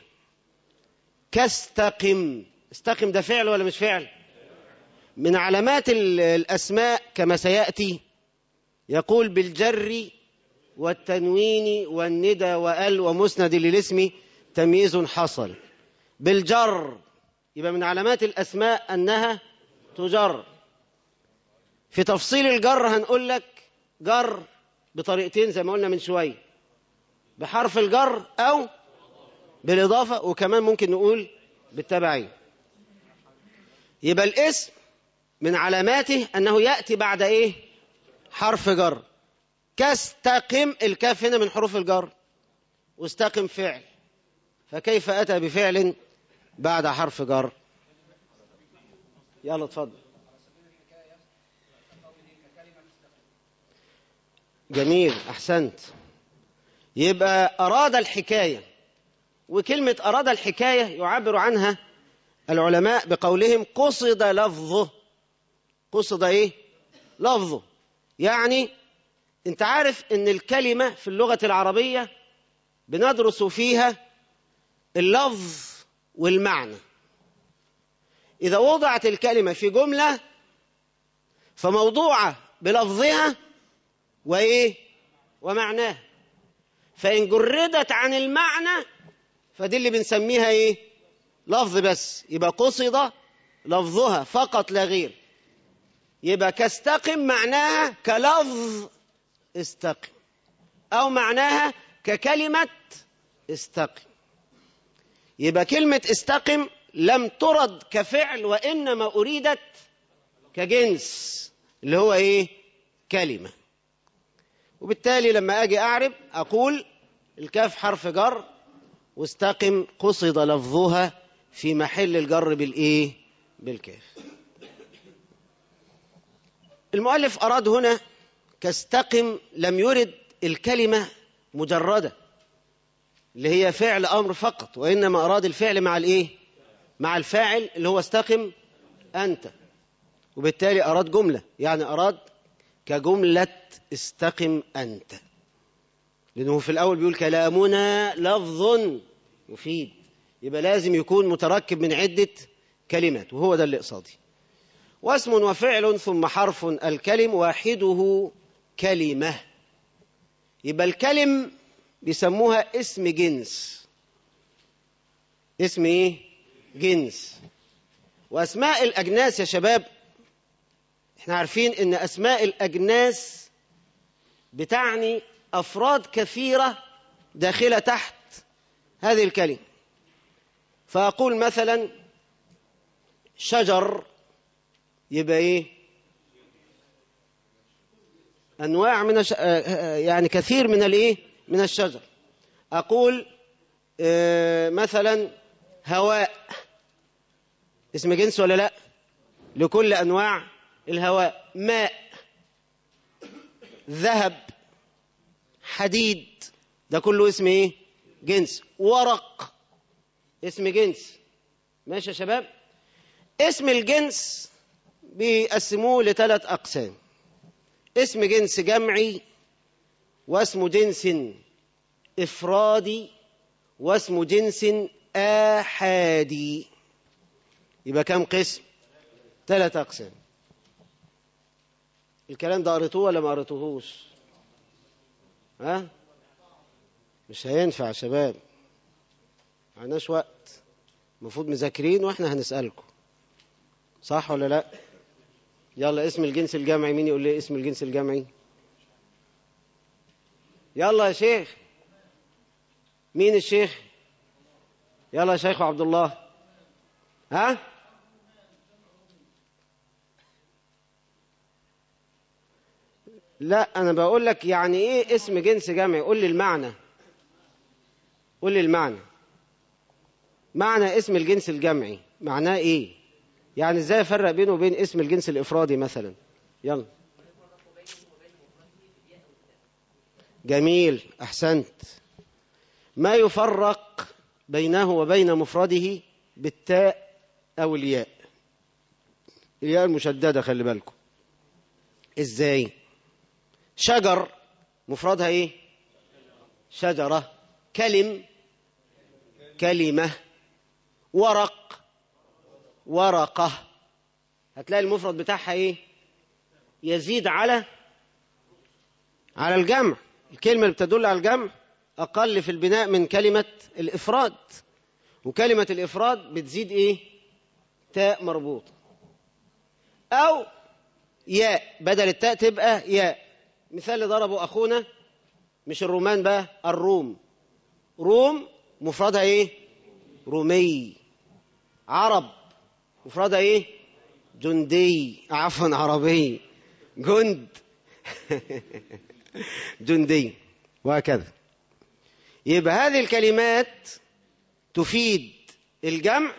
كاستقم استقم ده فعل ولا مش فعل من علامات الأسماء كما سيأتي يقول بالجر والتنوين والندى وال ومسند للاسم تمييز حصل بالجر يبقى من علامات الأسماء أنها تجر في تفصيل الجر هنقول لك جر بطريقتين زي ما قلنا من شوية بحرف الجر أو بالإضافة وكمان ممكن نقول بالتبعية يبقى الاسم من علاماته أنه يأتي بعد إيه حرف جر كاستقم الكاف هنا من حروف الجر واستقم فعل فكيف أتى بفعل بعد حرف جر يلا اتفضل جميل أحسنت يبقى أراد الحكاية وكلمة أراد الحكاية يعبر عنها العلماء بقولهم قصد لفظه قصد إيه لفظه يعني انت عارف ان الكلمة في اللغة العربية بندرس فيها اللفظ والمعنى إذا وضعت الكلمة في جملة فموضوعة بلفظها وإيه ومعناه فإن جردت عن المعنى فدي اللي بنسميها إيه لفظ بس يبقى قصد لفظها فقط لا غير يبقى كاستقم معناها كلفظ استقم أو معناها ككلمة استقم يبقى كلمة استقم لم ترد كفعل وإنما أريدت كجنس اللي هو إيه كلمة وبالتالي لما أجي أعرب أقول الكاف حرف جر واستقم قصد لفظها في محل الجر بالإيه بالكاف المؤلف أراد هنا كاستقم لم يرد الكلمة مجردة اللي هي فعل أمر فقط وإنما أراد الفعل مع الإيه مع الفاعل اللي هو استقم أنت وبالتالي أراد جملة يعني أراد كجملة استقم أنت لأنه في الأول بيقول كلامنا لفظ مفيد يبقى لازم يكون متركب من عدة كلمات وهو ده اللي قصادي واسم وفعل ثم حرف الكلم واحده كلمة يبقى الكلم بيسموها اسم جنس اسم ايه جنس واسماء الاجناس يا شباب احنا عارفين ان اسماء الاجناس بتعني افراد كثيره داخله تحت هذه الكلمه فاقول مثلا شجر يبقى ايه انواع من الش... يعني كثير من الايه من الشجر اقول مثلا هواء اسم جنس ولا لا لكل انواع الهواء ماء ذهب حديد ده كله اسم ايه جنس ورق اسم جنس ماشي يا شباب اسم الجنس بيقسموه لثلاث أقسام اسم جنس جمعي واسم جنس إفرادي واسم جنس آحادي يبقى كم قسم ثلاث أقسام الكلام ده قريتوه ولا ما قريتوهوش ها مش هينفع يا شباب معناش وقت المفروض مذاكرين واحنا هنسألكم صح ولا لا يلا اسم الجنس الجمعي مين يقول لي اسم الجنس الجمعي يلا يا شيخ مين الشيخ يلا يا شيخ عبد الله ها لا انا بقول لك يعني ايه اسم جنس جمعي قول لي المعنى قول لي المعنى معنى اسم الجنس الجمعي معناه ايه يعني ازاي افرق بينه وبين اسم الجنس الافرادي مثلا يلا جميل احسنت ما يفرق بينه وبين مفرده بالتاء او الياء الياء المشدده خلي بالكم ازاي شجر مفردها ايه شجره كلم كلمه ورق ورقه هتلاقي المفرد بتاعها ايه يزيد على على الجمع الكلمه اللي بتدل على الجمع اقل في البناء من كلمه الافراد وكلمه الافراد بتزيد ايه تاء مربوطه او ياء بدل التاء تبقى ياء مثال اللي ضربه اخونا مش الرومان بقى الروم روم مفردها ايه رومي عرب مفردها ايه جندي عفوا عربي جند جندي وهكذا يبقى هذه الكلمات تفيد الجمع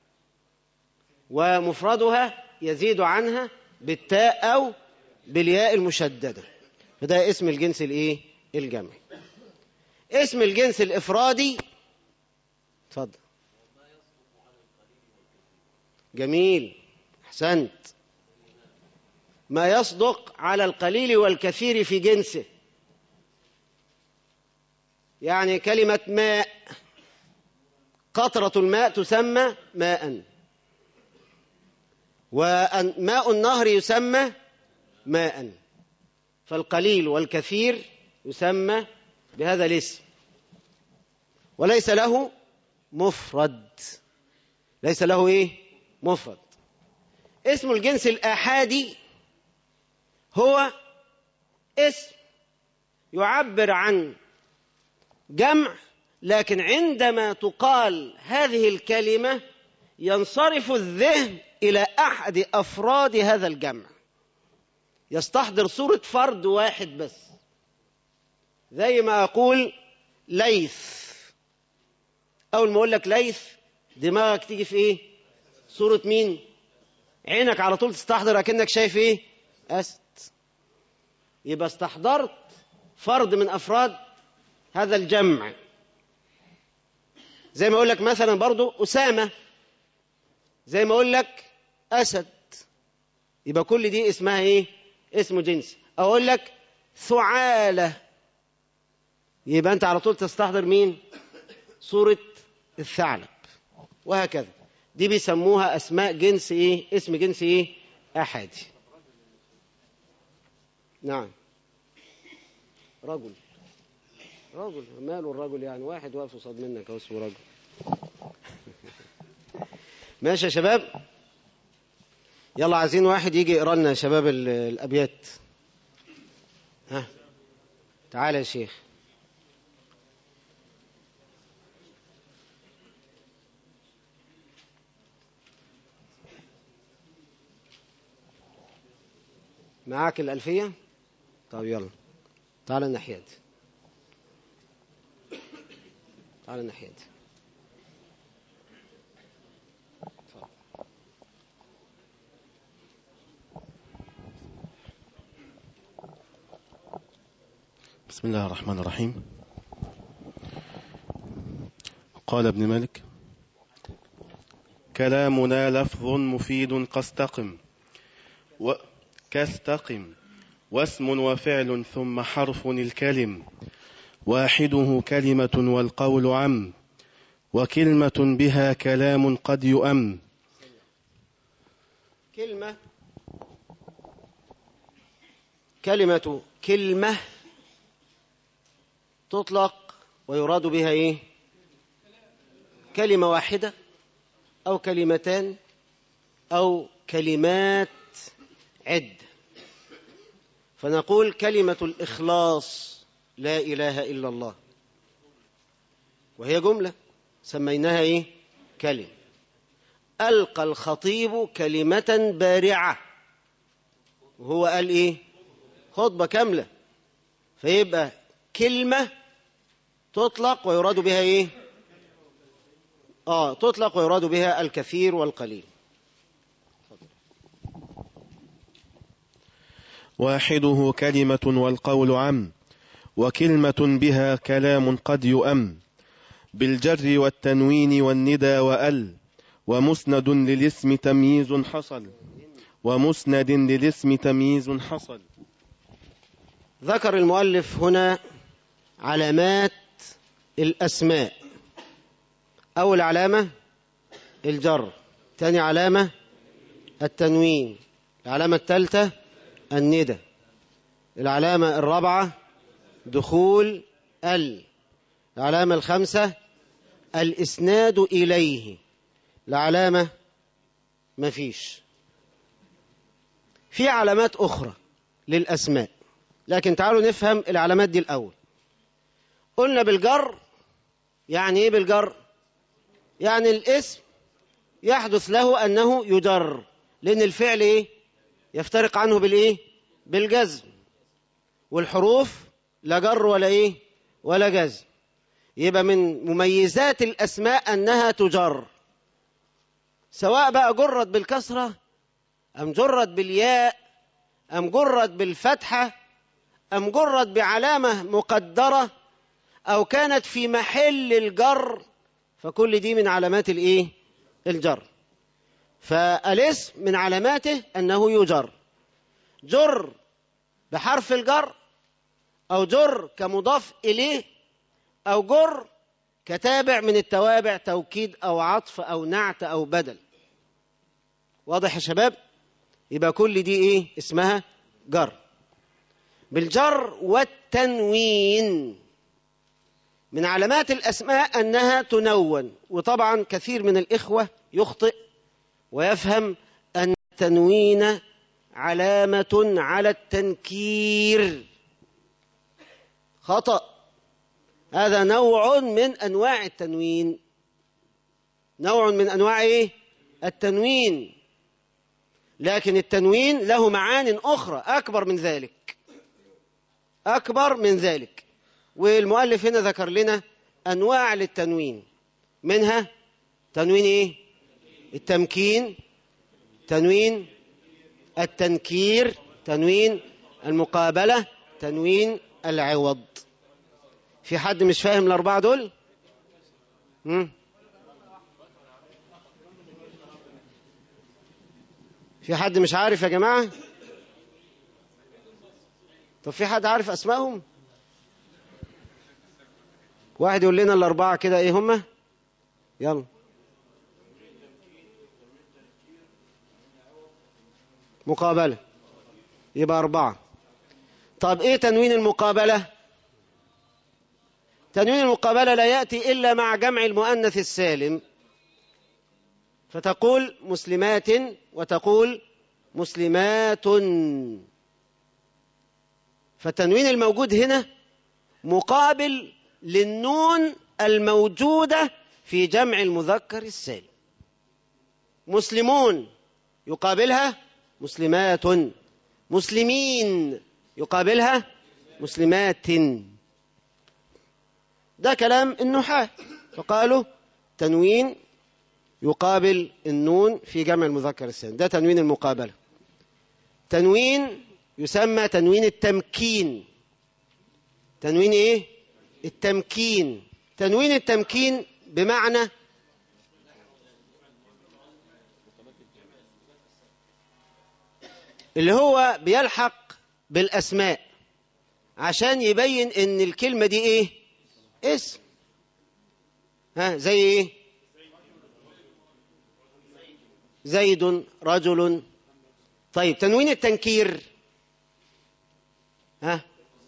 ومفردها يزيد عنها بالتاء او بالياء المشدده فده اسم الجنس الايه الجمعي اسم الجنس الافرادي اتفضل جميل احسنت ما يصدق على القليل والكثير في جنسه يعني كلمة ماء قطرة الماء تسمى ماء وماء النهر يسمى ماء فالقليل والكثير يسمى بهذا الاسم وليس له مفرد ليس له ايه مفرد اسم الجنس الآحادي هو اسم يعبر عن جمع لكن عندما تقال هذه الكلمة ينصرف الذهن إلى أحد أفراد هذا الجمع يستحضر صورة فرد واحد بس زي ما أقول ليث أول ما أقول لك ليث دماغك تيجي في إيه صورة مين عينك على طول تستحضر أكنك شايف إيه أسد يبقى استحضرت فرد من أفراد هذا الجمع زي ما أقول لك مثلا برضو أسامة زي ما أقول لك أسد يبقى كل دي اسمها إيه اسم جنس أقول لك ثعالة يبقى أنت على طول تستحضر مين صورة الثعلب وهكذا دي بيسموها أسماء جنس إيه اسم جنس إيه أحادي نعم رجل رجل ماله الرجل يعني واحد واقف قصاد منك هو اسمه رجل ماشي يا شباب يلا عايزين واحد يجي يقرا لنا يا شباب ال- الابيات ها تعالى يا شيخ معاك الألفية؟ طب يلا تعالى الناحية دي تعالى الناحية دي اتفضل. بسم الله الرحمن الرحيم قال ابن مالك كلامنا لفظ مفيد قستقم و كاستقم واسم وفعل ثم حرف الكلم واحده كلمة والقول عم وكلمة بها كلام قد يؤم كلمة كلمة كلمة تطلق ويراد بها ايه كلمة واحدة أو كلمتان أو كلمات عدة فنقول كلمة الإخلاص لا إله إلا الله وهي جملة سميناها إيه كلمة ألقى الخطيب كلمة بارعة وهو قال إيه خطبة كاملة فيبقى كلمة تطلق ويراد بها ايه اه تطلق ويراد بها الكثير والقليل واحده كلمة والقول عم وكلمة بها كلام قد يؤم بالجر والتنوين والندى وأل ومسند للاسم تمييز حصل ومسند للاسم تمييز حصل ذكر المؤلف هنا علامات الأسماء أول علامة الجر ثاني علامة التنوين العلامة الثالثة الندى العلامة الرابعة دخول ال العلامة الخامسة الإسناد إليه العلامة مفيش في علامات أخرى للأسماء لكن تعالوا نفهم العلامات دي الأول قلنا بالجر يعني إيه بالجر يعني الاسم يحدث له أنه يجر لأن الفعل إيه يفترق عنه بالإيه بالجزم والحروف لا جر ولا إيه ولا جزم يبقى من مميزات الأسماء أنها تجر سواء بقى جرت بالكسرة أم جرت بالياء أم جرت بالفتحة أم جرت بعلامة مقدرة أو كانت في محل الجر فكل دي من علامات الإيه؟ الجر فالاسم من علاماته أنه يجر جر بحرف الجر أو جر كمضاف إليه أو جر كتابع من التوابع توكيد أو عطف أو نعت أو بدل واضح يا شباب يبقى كل دي إيه اسمها جر بالجر والتنوين من علامات الأسماء أنها تنون وطبعا كثير من الإخوة يخطئ ويفهم أن التنوين علامة على التنكير خطأ هذا نوع من أنواع التنوين نوع من أنواع إيه؟ التنوين لكن التنوين له معان أخرى أكبر من ذلك أكبر من ذلك والمؤلف هنا ذكر لنا أنواع للتنوين منها تنوين إيه؟ التمكين تنوين التنكير تنوين المقابلة تنوين العوض في حد مش فاهم الأربعة دول؟ مم؟ في حد مش عارف يا جماعة؟ طب في حد عارف أسمائهم؟ واحد يقول لنا الأربعة كده إيه هما؟ يلا مقابلة يبقى أربعة طب إيه تنوين المقابلة؟ تنوين المقابلة لا يأتي إلا مع جمع المؤنث السالم فتقول مسلمات وتقول مسلمات فالتنوين الموجود هنا مقابل للنون الموجودة في جمع المذكر السالم مسلمون يقابلها مسلمات مسلمين يقابلها مسلمات ده كلام النحاة فقالوا تنوين يقابل النون في جمع المذكر السالم ده تنوين المقابلة تنوين يسمى تنوين التمكين تنوين ايه التمكين تنوين التمكين بمعنى اللي هو بيلحق بالاسماء عشان يبين ان الكلمه دي ايه اسم ها زي ايه زيد رجل طيب تنوين التنكير ها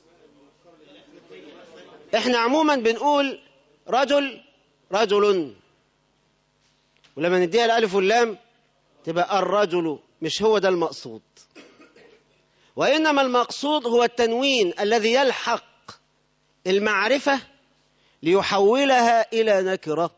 احنا عموما بنقول رجل رجل ولما نديها الالف واللام تبقى الرجل مش هو ده المقصود وانما المقصود هو التنوين الذي يلحق المعرفه ليحولها الى نكره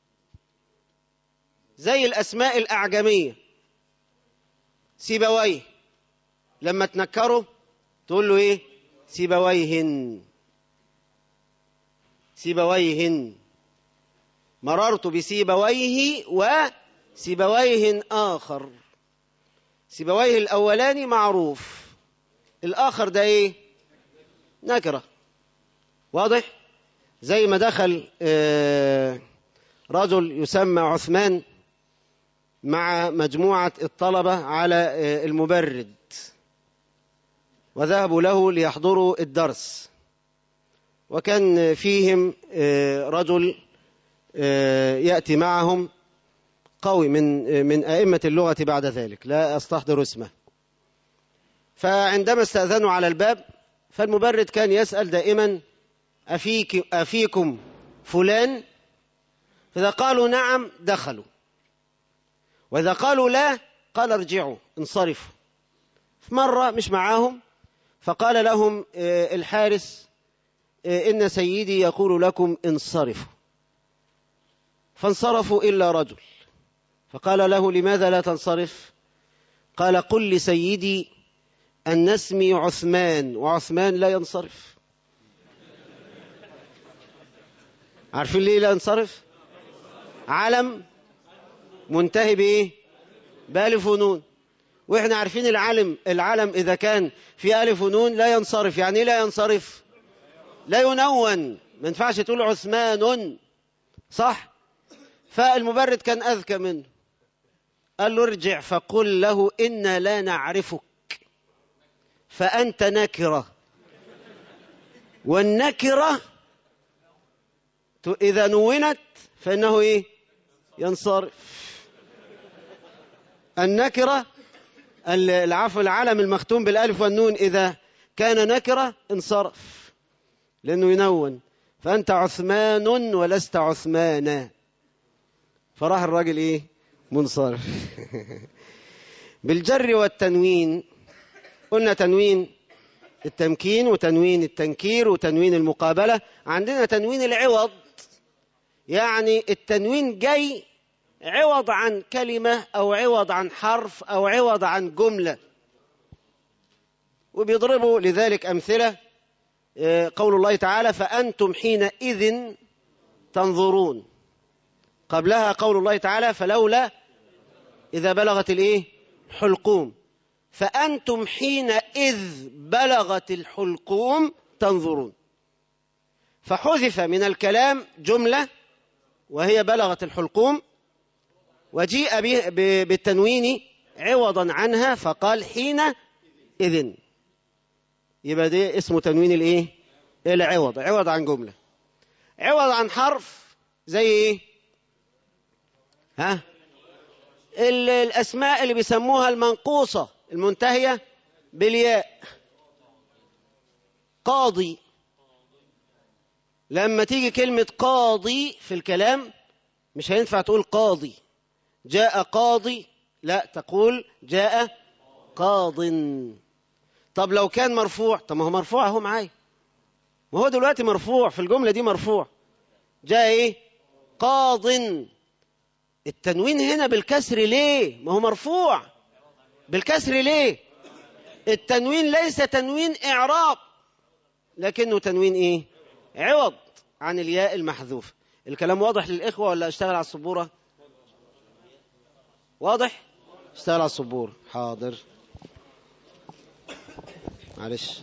زي الاسماء الاعجميه سيبويه لما تنكره تقول له ايه سيبويهن سيبويه مررت بسيبويه وسيبويه آخر سيبويه الأولاني معروف الآخر ده إيه نكرة واضح زي ما دخل آه، رجل يسمى عثمان مع مجموعة الطلبة على آه، المبرد وذهبوا له ليحضروا الدرس وكان فيهم آه، رجل آه، يأتي معهم قوي من آه، من أئمة اللغة بعد ذلك لا أستحضر اسمه فعندما استأذنوا على الباب فالمبرد كان يسأل دائما أفيك أفيكم فلان فإذا قالوا نعم دخلوا وإذا قالوا لا قال ارجعوا انصرفوا في مرة مش معاهم فقال لهم آه، الحارس آه، إن سيدي يقول لكم انصرفوا فانصرفوا إلا رجل فقال له لماذا لا تنصرف قال قل لسيدي أن اسمي عثمان وعثمان لا ينصرف عارفين ليه لا ينصرف علم منتهي بإيه بألف ونون واحنا عارفين العلم العلم إذا كان في ألف ونون لا ينصرف يعني إيه لا ينصرف لا ينون ما ينفعش تقول عثمان صح فالمبرد كان أذكى منه قال له ارجع فقل له إنا لا نعرفك فأنت نكرة والنكرة ت- إذا نونت فإنه إيه ينصرف النكرة ال- العفو العلم المختوم بالألف والنون إذا كان نكرة انصرف لأنه ينون فأنت عثمان ولست عثمانا فراح الراجل إيه منصرف بالجر والتنوين قلنا تنوين التمكين وتنوين التنكير وتنوين المقابلة عندنا تنوين العوض يعني التنوين جاي عوض عن كلمة أو عوض عن حرف أو عوض عن جملة وبيضربوا لذلك أمثلة آه، قول الله تعالى فأنتم حينئذ تنظرون قبلها قول الله تعالى فلولا إذا بلغت الإيه حلقوم فأنتم حينئذ بلغت الحلقوم تنظرون فحذف من الكلام جملة وهي بلغت الحلقوم وجيء به- ب- بالتنوين عوضا عنها فقال حين إذن يبقى ده اسمه تنوين الايه العوض عوض عن جملة عوض عن حرف زي ايه ها ال- الاسماء اللي بيسموها المنقوصة المنتهية بالياء قاضي لما تيجي كلمة قاضي في الكلام مش هينفع تقول قاضي جاء قاضي لا تقول جاء قاض طب لو كان مرفوع طب ما هو مرفوع اهو معايا ما هو دلوقتي مرفوع في الجملة دي مرفوع جاء ايه قاض التنوين هنا بالكسر ليه ما هو مرفوع بالكسر ليه التنوين ليس تنوين اعراب لكنه تنوين ايه عوض عن الياء المحذوف الكلام واضح للاخوه ولا اشتغل على السبوره واضح اشتغل على السبوره حاضر معلش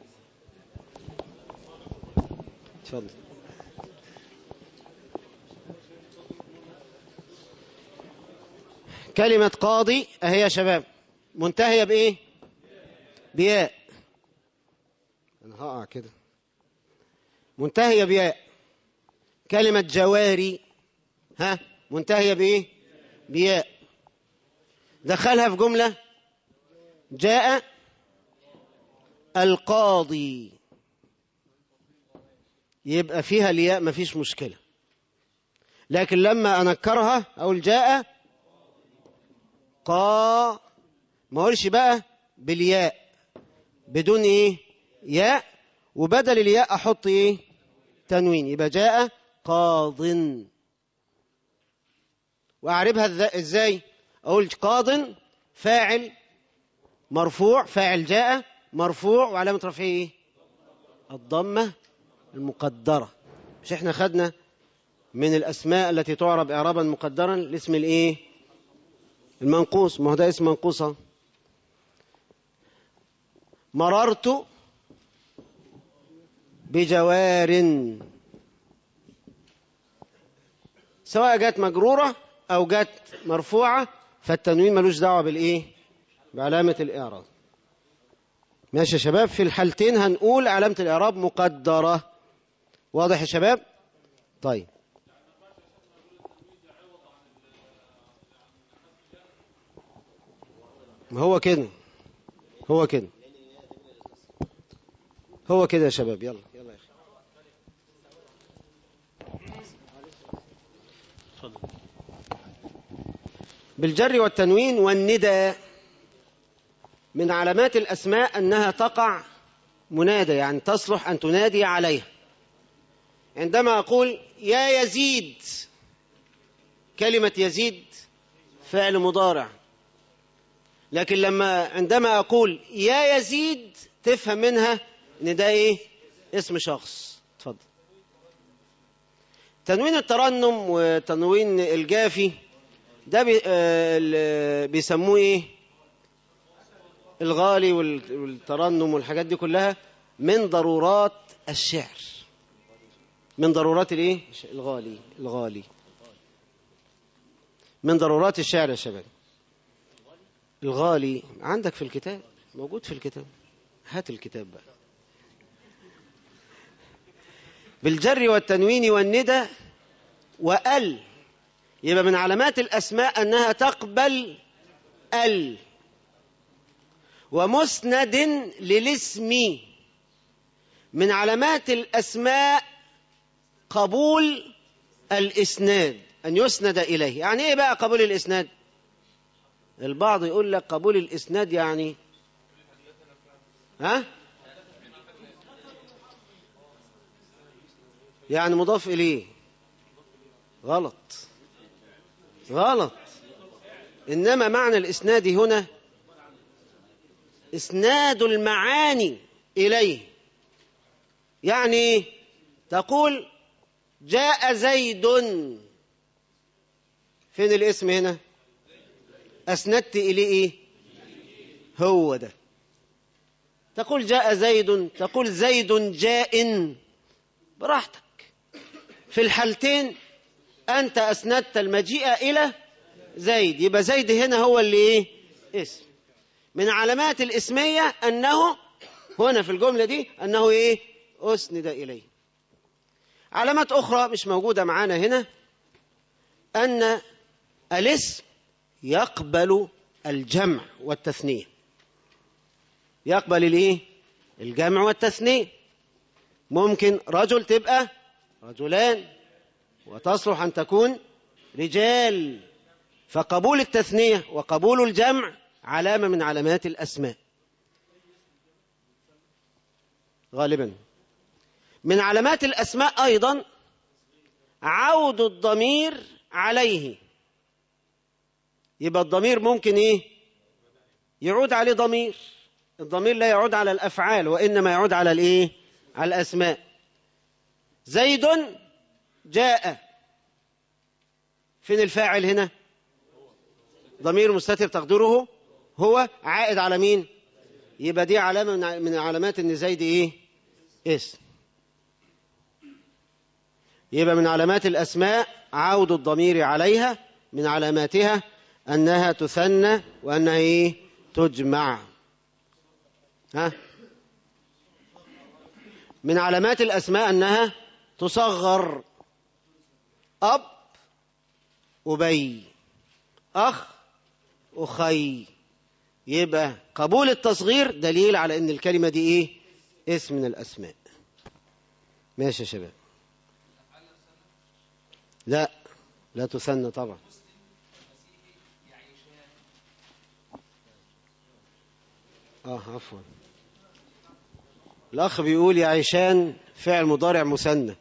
اتفضل كلمة قاضي أهي يا شباب منتهية بإيه؟ بياء أنا هقع كده منتهية بياء كلمة جواري ها منتهية بإيه؟ بياء دخلها في جملة جاء القاضي يبقى فيها الياء مفيش مشكلة لكن لما أنكرها أقول جاء قا ما اقولش بقى بالياء بدون ايه ياء وبدل الياء احط ايه تنوين يبقى جاء قاض واعربها إذا- ازاي اقول قاض فاعل مرفوع فاعل جاء مرفوع وعلامه رفعه ايه الضمه المقدره مش احنا خدنا من الأسماء التي تعرب إعرابا مقدرا الاسم الإيه المنقوص ما هو ده اسم منقوص أهو. مررت بجوار سواء جت مجرورة أو جت مرفوعة فالتنوين ملوش دعوة بالإيه بعلامة الإعراب ماشي يا شباب في الحالتين هنقول علامة الإعراب مقدرة واضح يا شباب طيب ما هو كده هو كده هو كده يا شباب يلا يلا يا اخي بالجر والتنوين والندى من علامات الأسماء أنها تقع منادى يعني تصلح أن تنادي عليها عندما أقول يا يزيد كلمة يزيد فعل مضارع لكن لما عندما أقول يا يزيد تفهم منها إن ده إيه اسم شخص اتفضل تنوين الترنم وتنوين الجافي ده بي آه ال- بيسموه إيه الغالي وال- والترنم والحاجات دي كلها من ضرورات الشعر من ضرورات الايه الغالي الغالي من ضرورات الشعر يا شباب الغالي عندك في الكتاب موجود في الكتاب هات الكتاب بقى بالجر والتنوين والندى وال يبقى من علامات الأسماء أنها تقبل ال ومسند للاسم من علامات الأسماء قبول الإسناد أن يسند إليه يعني إيه بقى قبول الإسناد البعض يقول لك قبول الإسناد يعني ها يعني مضاف إليه غلط غلط إنما معنى الإسناد هنا إسناد المعاني إليه يعني تقول جاء زيد فين الاسم هنا أسندت إليه إيه؟ هو ده تقول جاء زيد تقول زيد جاء براحتك في الحالتين أنت أسندت المجيء إلى زيد يبقى زيد هنا هو اللي إيه؟ اسم من علامات الاسمية أنه هنا في الجملة دي أنه إيه أسند إليه علامات أخرى مش موجودة معانا هنا أن الاسم يقبل الجمع والتثنية يقبل الايه الجمع والتثنية ممكن رجل تبقى رجلان وتصلح أن تكون رجال فقبول التثنية وقبول الجمع علامة من علامات الأسماء غالبا من علامات الأسماء أيضا عود الضمير عليه يبقى الضمير ممكن إيه يعود عليه ضمير الضمير لا يعود على الأفعال وإنما يعود على الإيه على الأسماء زيد جاء فين الفاعل هنا ضمير مستتر تقديره هو عائد على مين يبقى دي علامة من- من علامات ان زيد ايه اسم يبقى من علامات الأسماء عود الضمير عليها من علاماتها أنها تثنى وأنها إيه؟ تجمع ها؟ من علامات الأسماء أنها تصغر أب أبي أخ أخي يبقى قبول التصغير دليل على أن الكلمة دي إيه؟ اسم من الأسماء ماشي يا شباب لا لا تثنى طبعا اه عفوا الاخ بيقول يا عيشان فعل مضارع مثنى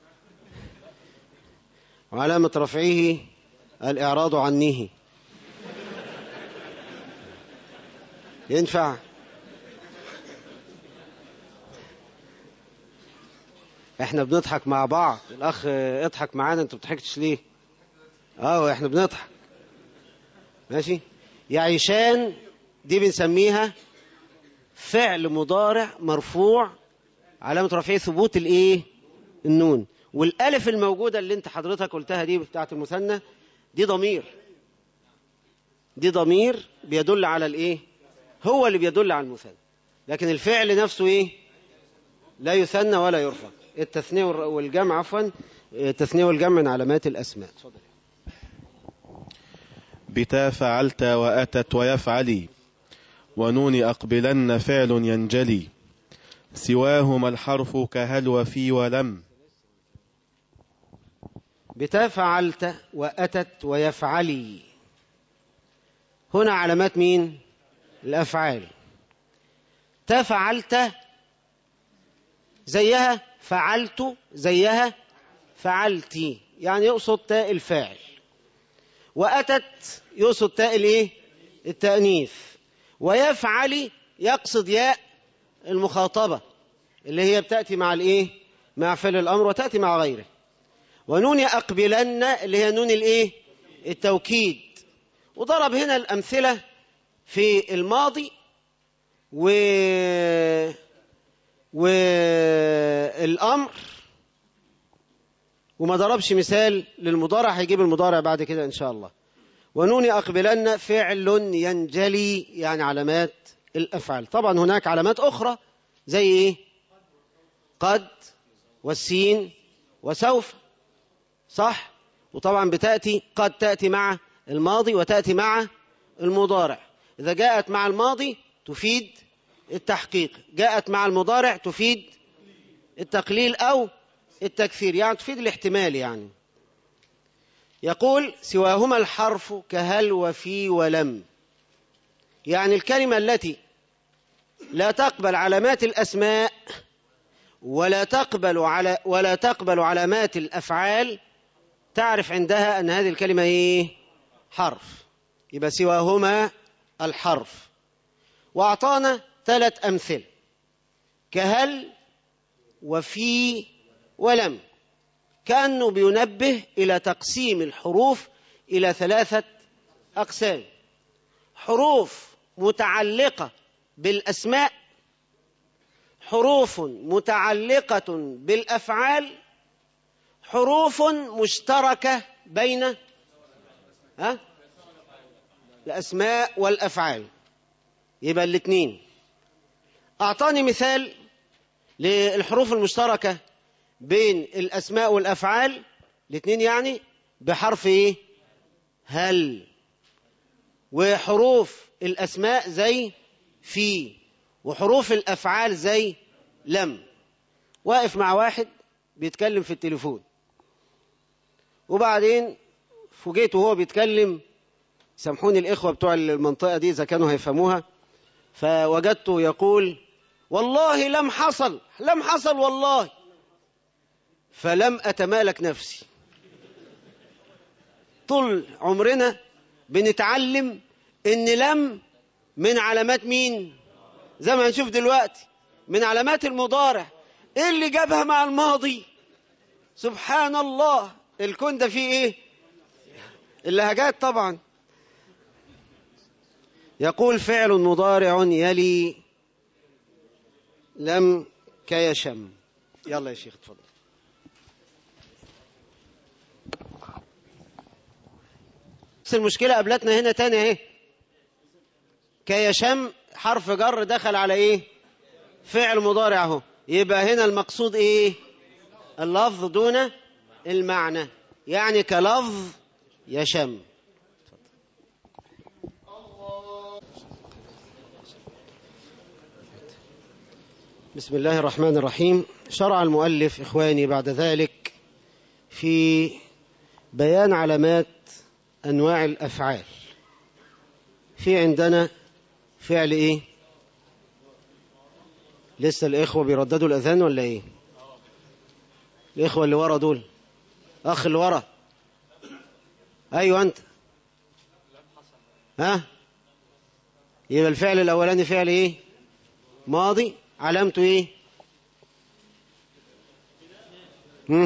وعلامة رفعه الإعراض عنه ينفع احنا بنضحك مع بعض الاخ اه، اضحك معانا انت بتضحكش ليه اه احنا بنضحك ماشي يعيشان دي بنسميها فعل مضارع مرفوع علامة رفعه ثبوت الايه النون والالف الموجودة اللي انت حضرتك قلتها دي بتاعت المثنى دي ضمير دي ضمير بيدل على الايه هو اللي بيدل على المثنى لكن الفعل نفسه ايه لا يثنى ولا يرفع التثنية والر- والجمع عفوا التثنية والجمع من علامات الأسماء اتفضل. بتا فعلت وأتت ويفعلي ونون أقبلن فعل ينجلي سواهما الحرف كهل وفي ولم بتا فعلت وأتت ويفعلي هنا علامات مين الأفعال تا فعلت زيها فعلت زيها فعلتي يعني يقصد تاء الفاعل وأتت يقصد تاء الايه التأنيث ويفعل يقصد ياء المخاطبة اللي هي بتأتي مع الايه مع فعل الأمر وتأتي مع غيره ونون أقبلن اللي هي نون الايه التوكيد وضرب هنا الأمثلة في الماضي و والأمر وما ضربش مثال للمضارع هيجيب المضارع بعد كده إن شاء الله ونون أقبلن فعل ينجلي يعني علامات الأفعال طبعا هناك علامات أخرى زي إيه قد والسين وسوف صح وطبعا بتأتي قد تأتي مع الماضي وتأتي مع المضارع إذا جاءت مع الماضي تفيد التحقيق جاءت مع المضارع تفيد التقليل أو التكثير يعني تفيد الاحتمال يعني يقول سواهما الحرف كهل وفي ولم يعني الكلمة التي لا تقبل علامات الأسماء ولا تقبل على ولا تقبل علامات الأفعال تعرف عندها أن هذه الكلمة إيه؟ حرف يبقى سواهما الحرف وأعطانا ثلاث أمثل كهل وفي ولم كأنه بينبه إلى تقسيم الحروف إلى ثلاثة أقسام حروف متعلقة بالأسماء حروف متعلقة بالأفعال حروف مشتركة بين ها؟ الأسماء والأفعال يبقى الاثنين أعطاني مثال للحروف المشتركة بين الأسماء والأفعال الاثنين يعني بحرف إيه؟ هل وحروف الأسماء زي في وحروف الأفعال زي لم واقف مع واحد بيتكلم في التليفون وبعدين فوجئت وهو بيتكلم سامحوني الإخوة بتوع المنطقة دي إذا كانوا هيفهموها فوجدته يقول والله لم حصل لم حصل والله فلم أتمالك نفسي طول عمرنا بنتعلم إن لم من علامات مين زي ما هنشوف دلوقتي من علامات المضارع ايه اللي جابها مع الماضي سبحان الله الكون ده فيه ايه اللهجات طبعا يقول فعل مضارع يلي لم كيشم يلا يا شيخ اتفضل بس المشكلة قابلتنا هنا تاني اهي كيشم حرف جر دخل على ايه فعل مضارع اهو يبقى هنا المقصود ايه اللفظ دون المعنى يعني كلفظ يشم بسم الله الرحمن الرحيم شرع المؤلف إخواني بعد ذلك في بيان علامات أنواع الأفعال في عندنا فعل إيه لسه الإخوة بيرددوا الأذان ولا إيه الإخوة اللي ورا دول أخ اللي ورا أيوة أنت ها يبقى الفعل الأولاني فعل إيه ماضي علامته إيه هم؟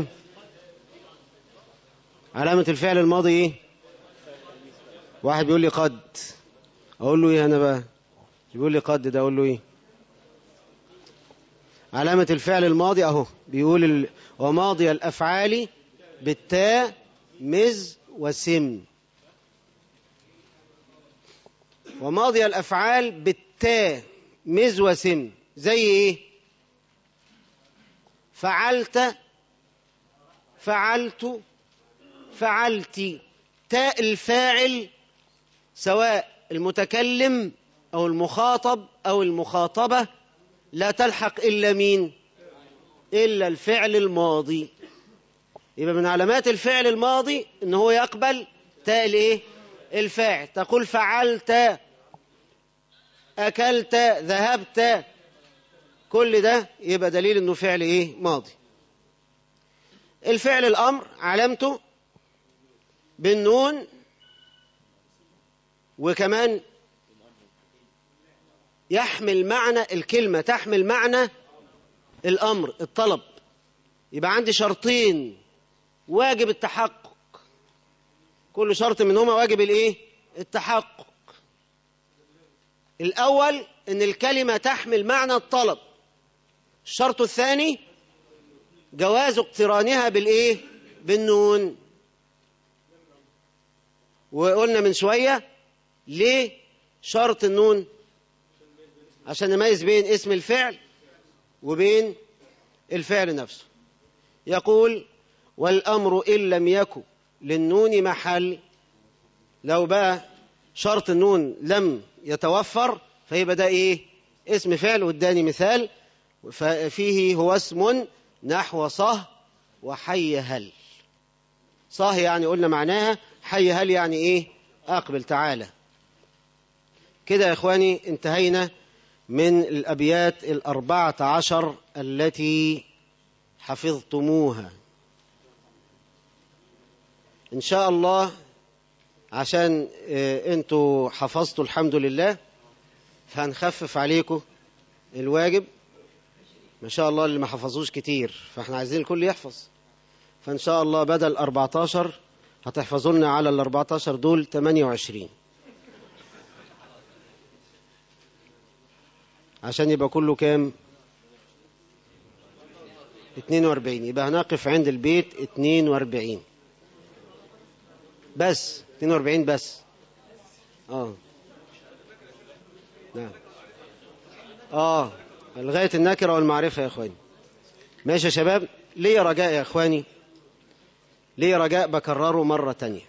علامة الفعل الماضي ايه واحد بيقول لي قد اقول له ايه انا بقى بيقول لي قد ده اقول له ايه علامة الفعل الماضي اهو بيقول ال... وماضي الافعال بالتاء مز وسم وماضي الافعال بالتاء مز وسم زي ايه فعلت فعلت فعلت تاء الفاعل سواء المتكلم أو المخاطب أو المخاطبة لا تلحق إلا مين إلا الفعل الماضي يبقى من علامات الفعل الماضي إن هو يقبل تاء الإيه الفاعل تقول فعلت أكلت ذهبت كل ده يبقى دليل إنه فعل إيه ماضي الفعل الأمر علامته بالنون وكمان يحمل معنى الكلمة تحمل معنى الأمر الطلب يبقى عندي شرطين واجب التحقق كل شرط منهما واجب الايه التحقق الأول ان الكلمة تحمل معنى الطلب الشرط الثاني جواز اقترانها بالايه بالنون وقلنا من شوية ليه شرط النون عشان نميز بين اسم الفعل وبين الفعل نفسه يقول والأمر إن لم يكن للنون محل لو بقى شرط النون لم يتوفر فيبقى ده إيه اسم فعل واداني مثال ففيه هو اسم نحو صه وحي هل صه يعني قلنا معناها حي هل يعني ايه اقبل تعالى كده يا اخواني انتهينا من الابيات الاربعه عشر التي حفظتموها ان شاء الله عشان اه انتوا حفظتوا الحمد لله فهنخفف عليكم الواجب ما شاء الله اللي ما حفظوش كتير فاحنا عايزين الكل يحفظ فان شاء الله بدل 14 هتحفظوا لنا على ال 14 دول 28 عشان يبقى كله كام 42 يبقى هنقف عند البيت 42 بس 42 بس اه نعم اه لغايه النكره والمعرفه يا اخواني ماشي يا شباب ليه رجاء يا اخواني ليه رجاء بكرره مرة تانية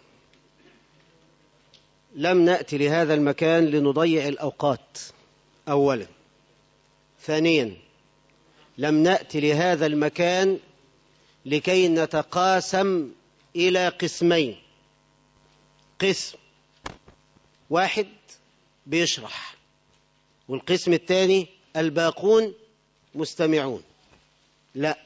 لم نأتي لهذا المكان لنضيع الأوقات أولا ثانيا لم نأتي لهذا المكان لكي نتقاسم إلى قسمين قسم واحد بيشرح والقسم الثاني الباقون مستمعون لا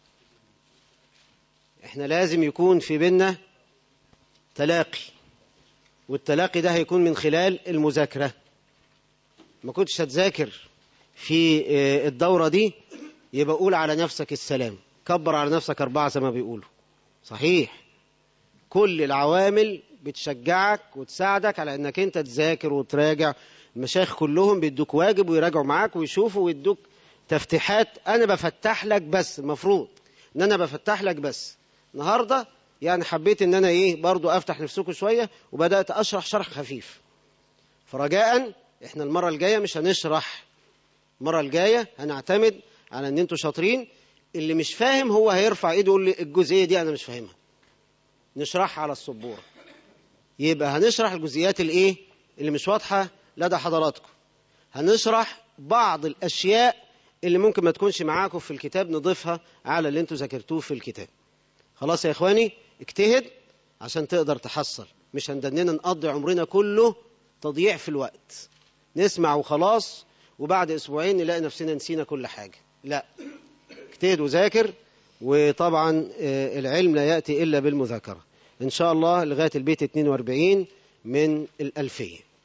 احنا لازم يكون في بيننا تلاقي والتلاقي ده هيكون من خلال المذاكرة ما كنتش هتذاكر في الدورة دي يبقى قول على نفسك السلام كبر على نفسك أربعة زي ما بيقولوا صحيح كل العوامل بتشجعك وتساعدك على انك انت تذاكر وتراجع المشايخ كلهم بيدوك واجب ويراجعوا معاك ويشوفوا ويدوك تفتيحات انا بفتح لك بس المفروض ان انا بفتح لك بس النهارده يعني حبيت ان انا ايه برضو افتح نفسكم شويه وبدات اشرح شرح خفيف فرجاء احنا المره الجايه مش هنشرح المره الجايه هنعتمد على ان انتوا شاطرين اللي مش فاهم هو هيرفع ايده يقول لي الجزئيه دي انا مش فاهمها نشرحها على السبوره يبقى هنشرح الجزئيات الايه اللي مش واضحه لدى حضراتكم هنشرح بعض الاشياء اللي ممكن ما تكونش معاكم في الكتاب نضيفها على اللي انتوا ذاكرتوه في الكتاب خلاص يا اخواني اجتهد عشان تقدر تحصل مش هندننا نقضي عمرنا كله تضييع في الوقت نسمع وخلاص وبعد اسبوعين نلاقي نفسنا نسينا كل حاجه لا اجتهد وذاكر وطبعا العلم لا ياتي الا بالمذاكره ان شاء الله لغايه البيت 42 من الالفيه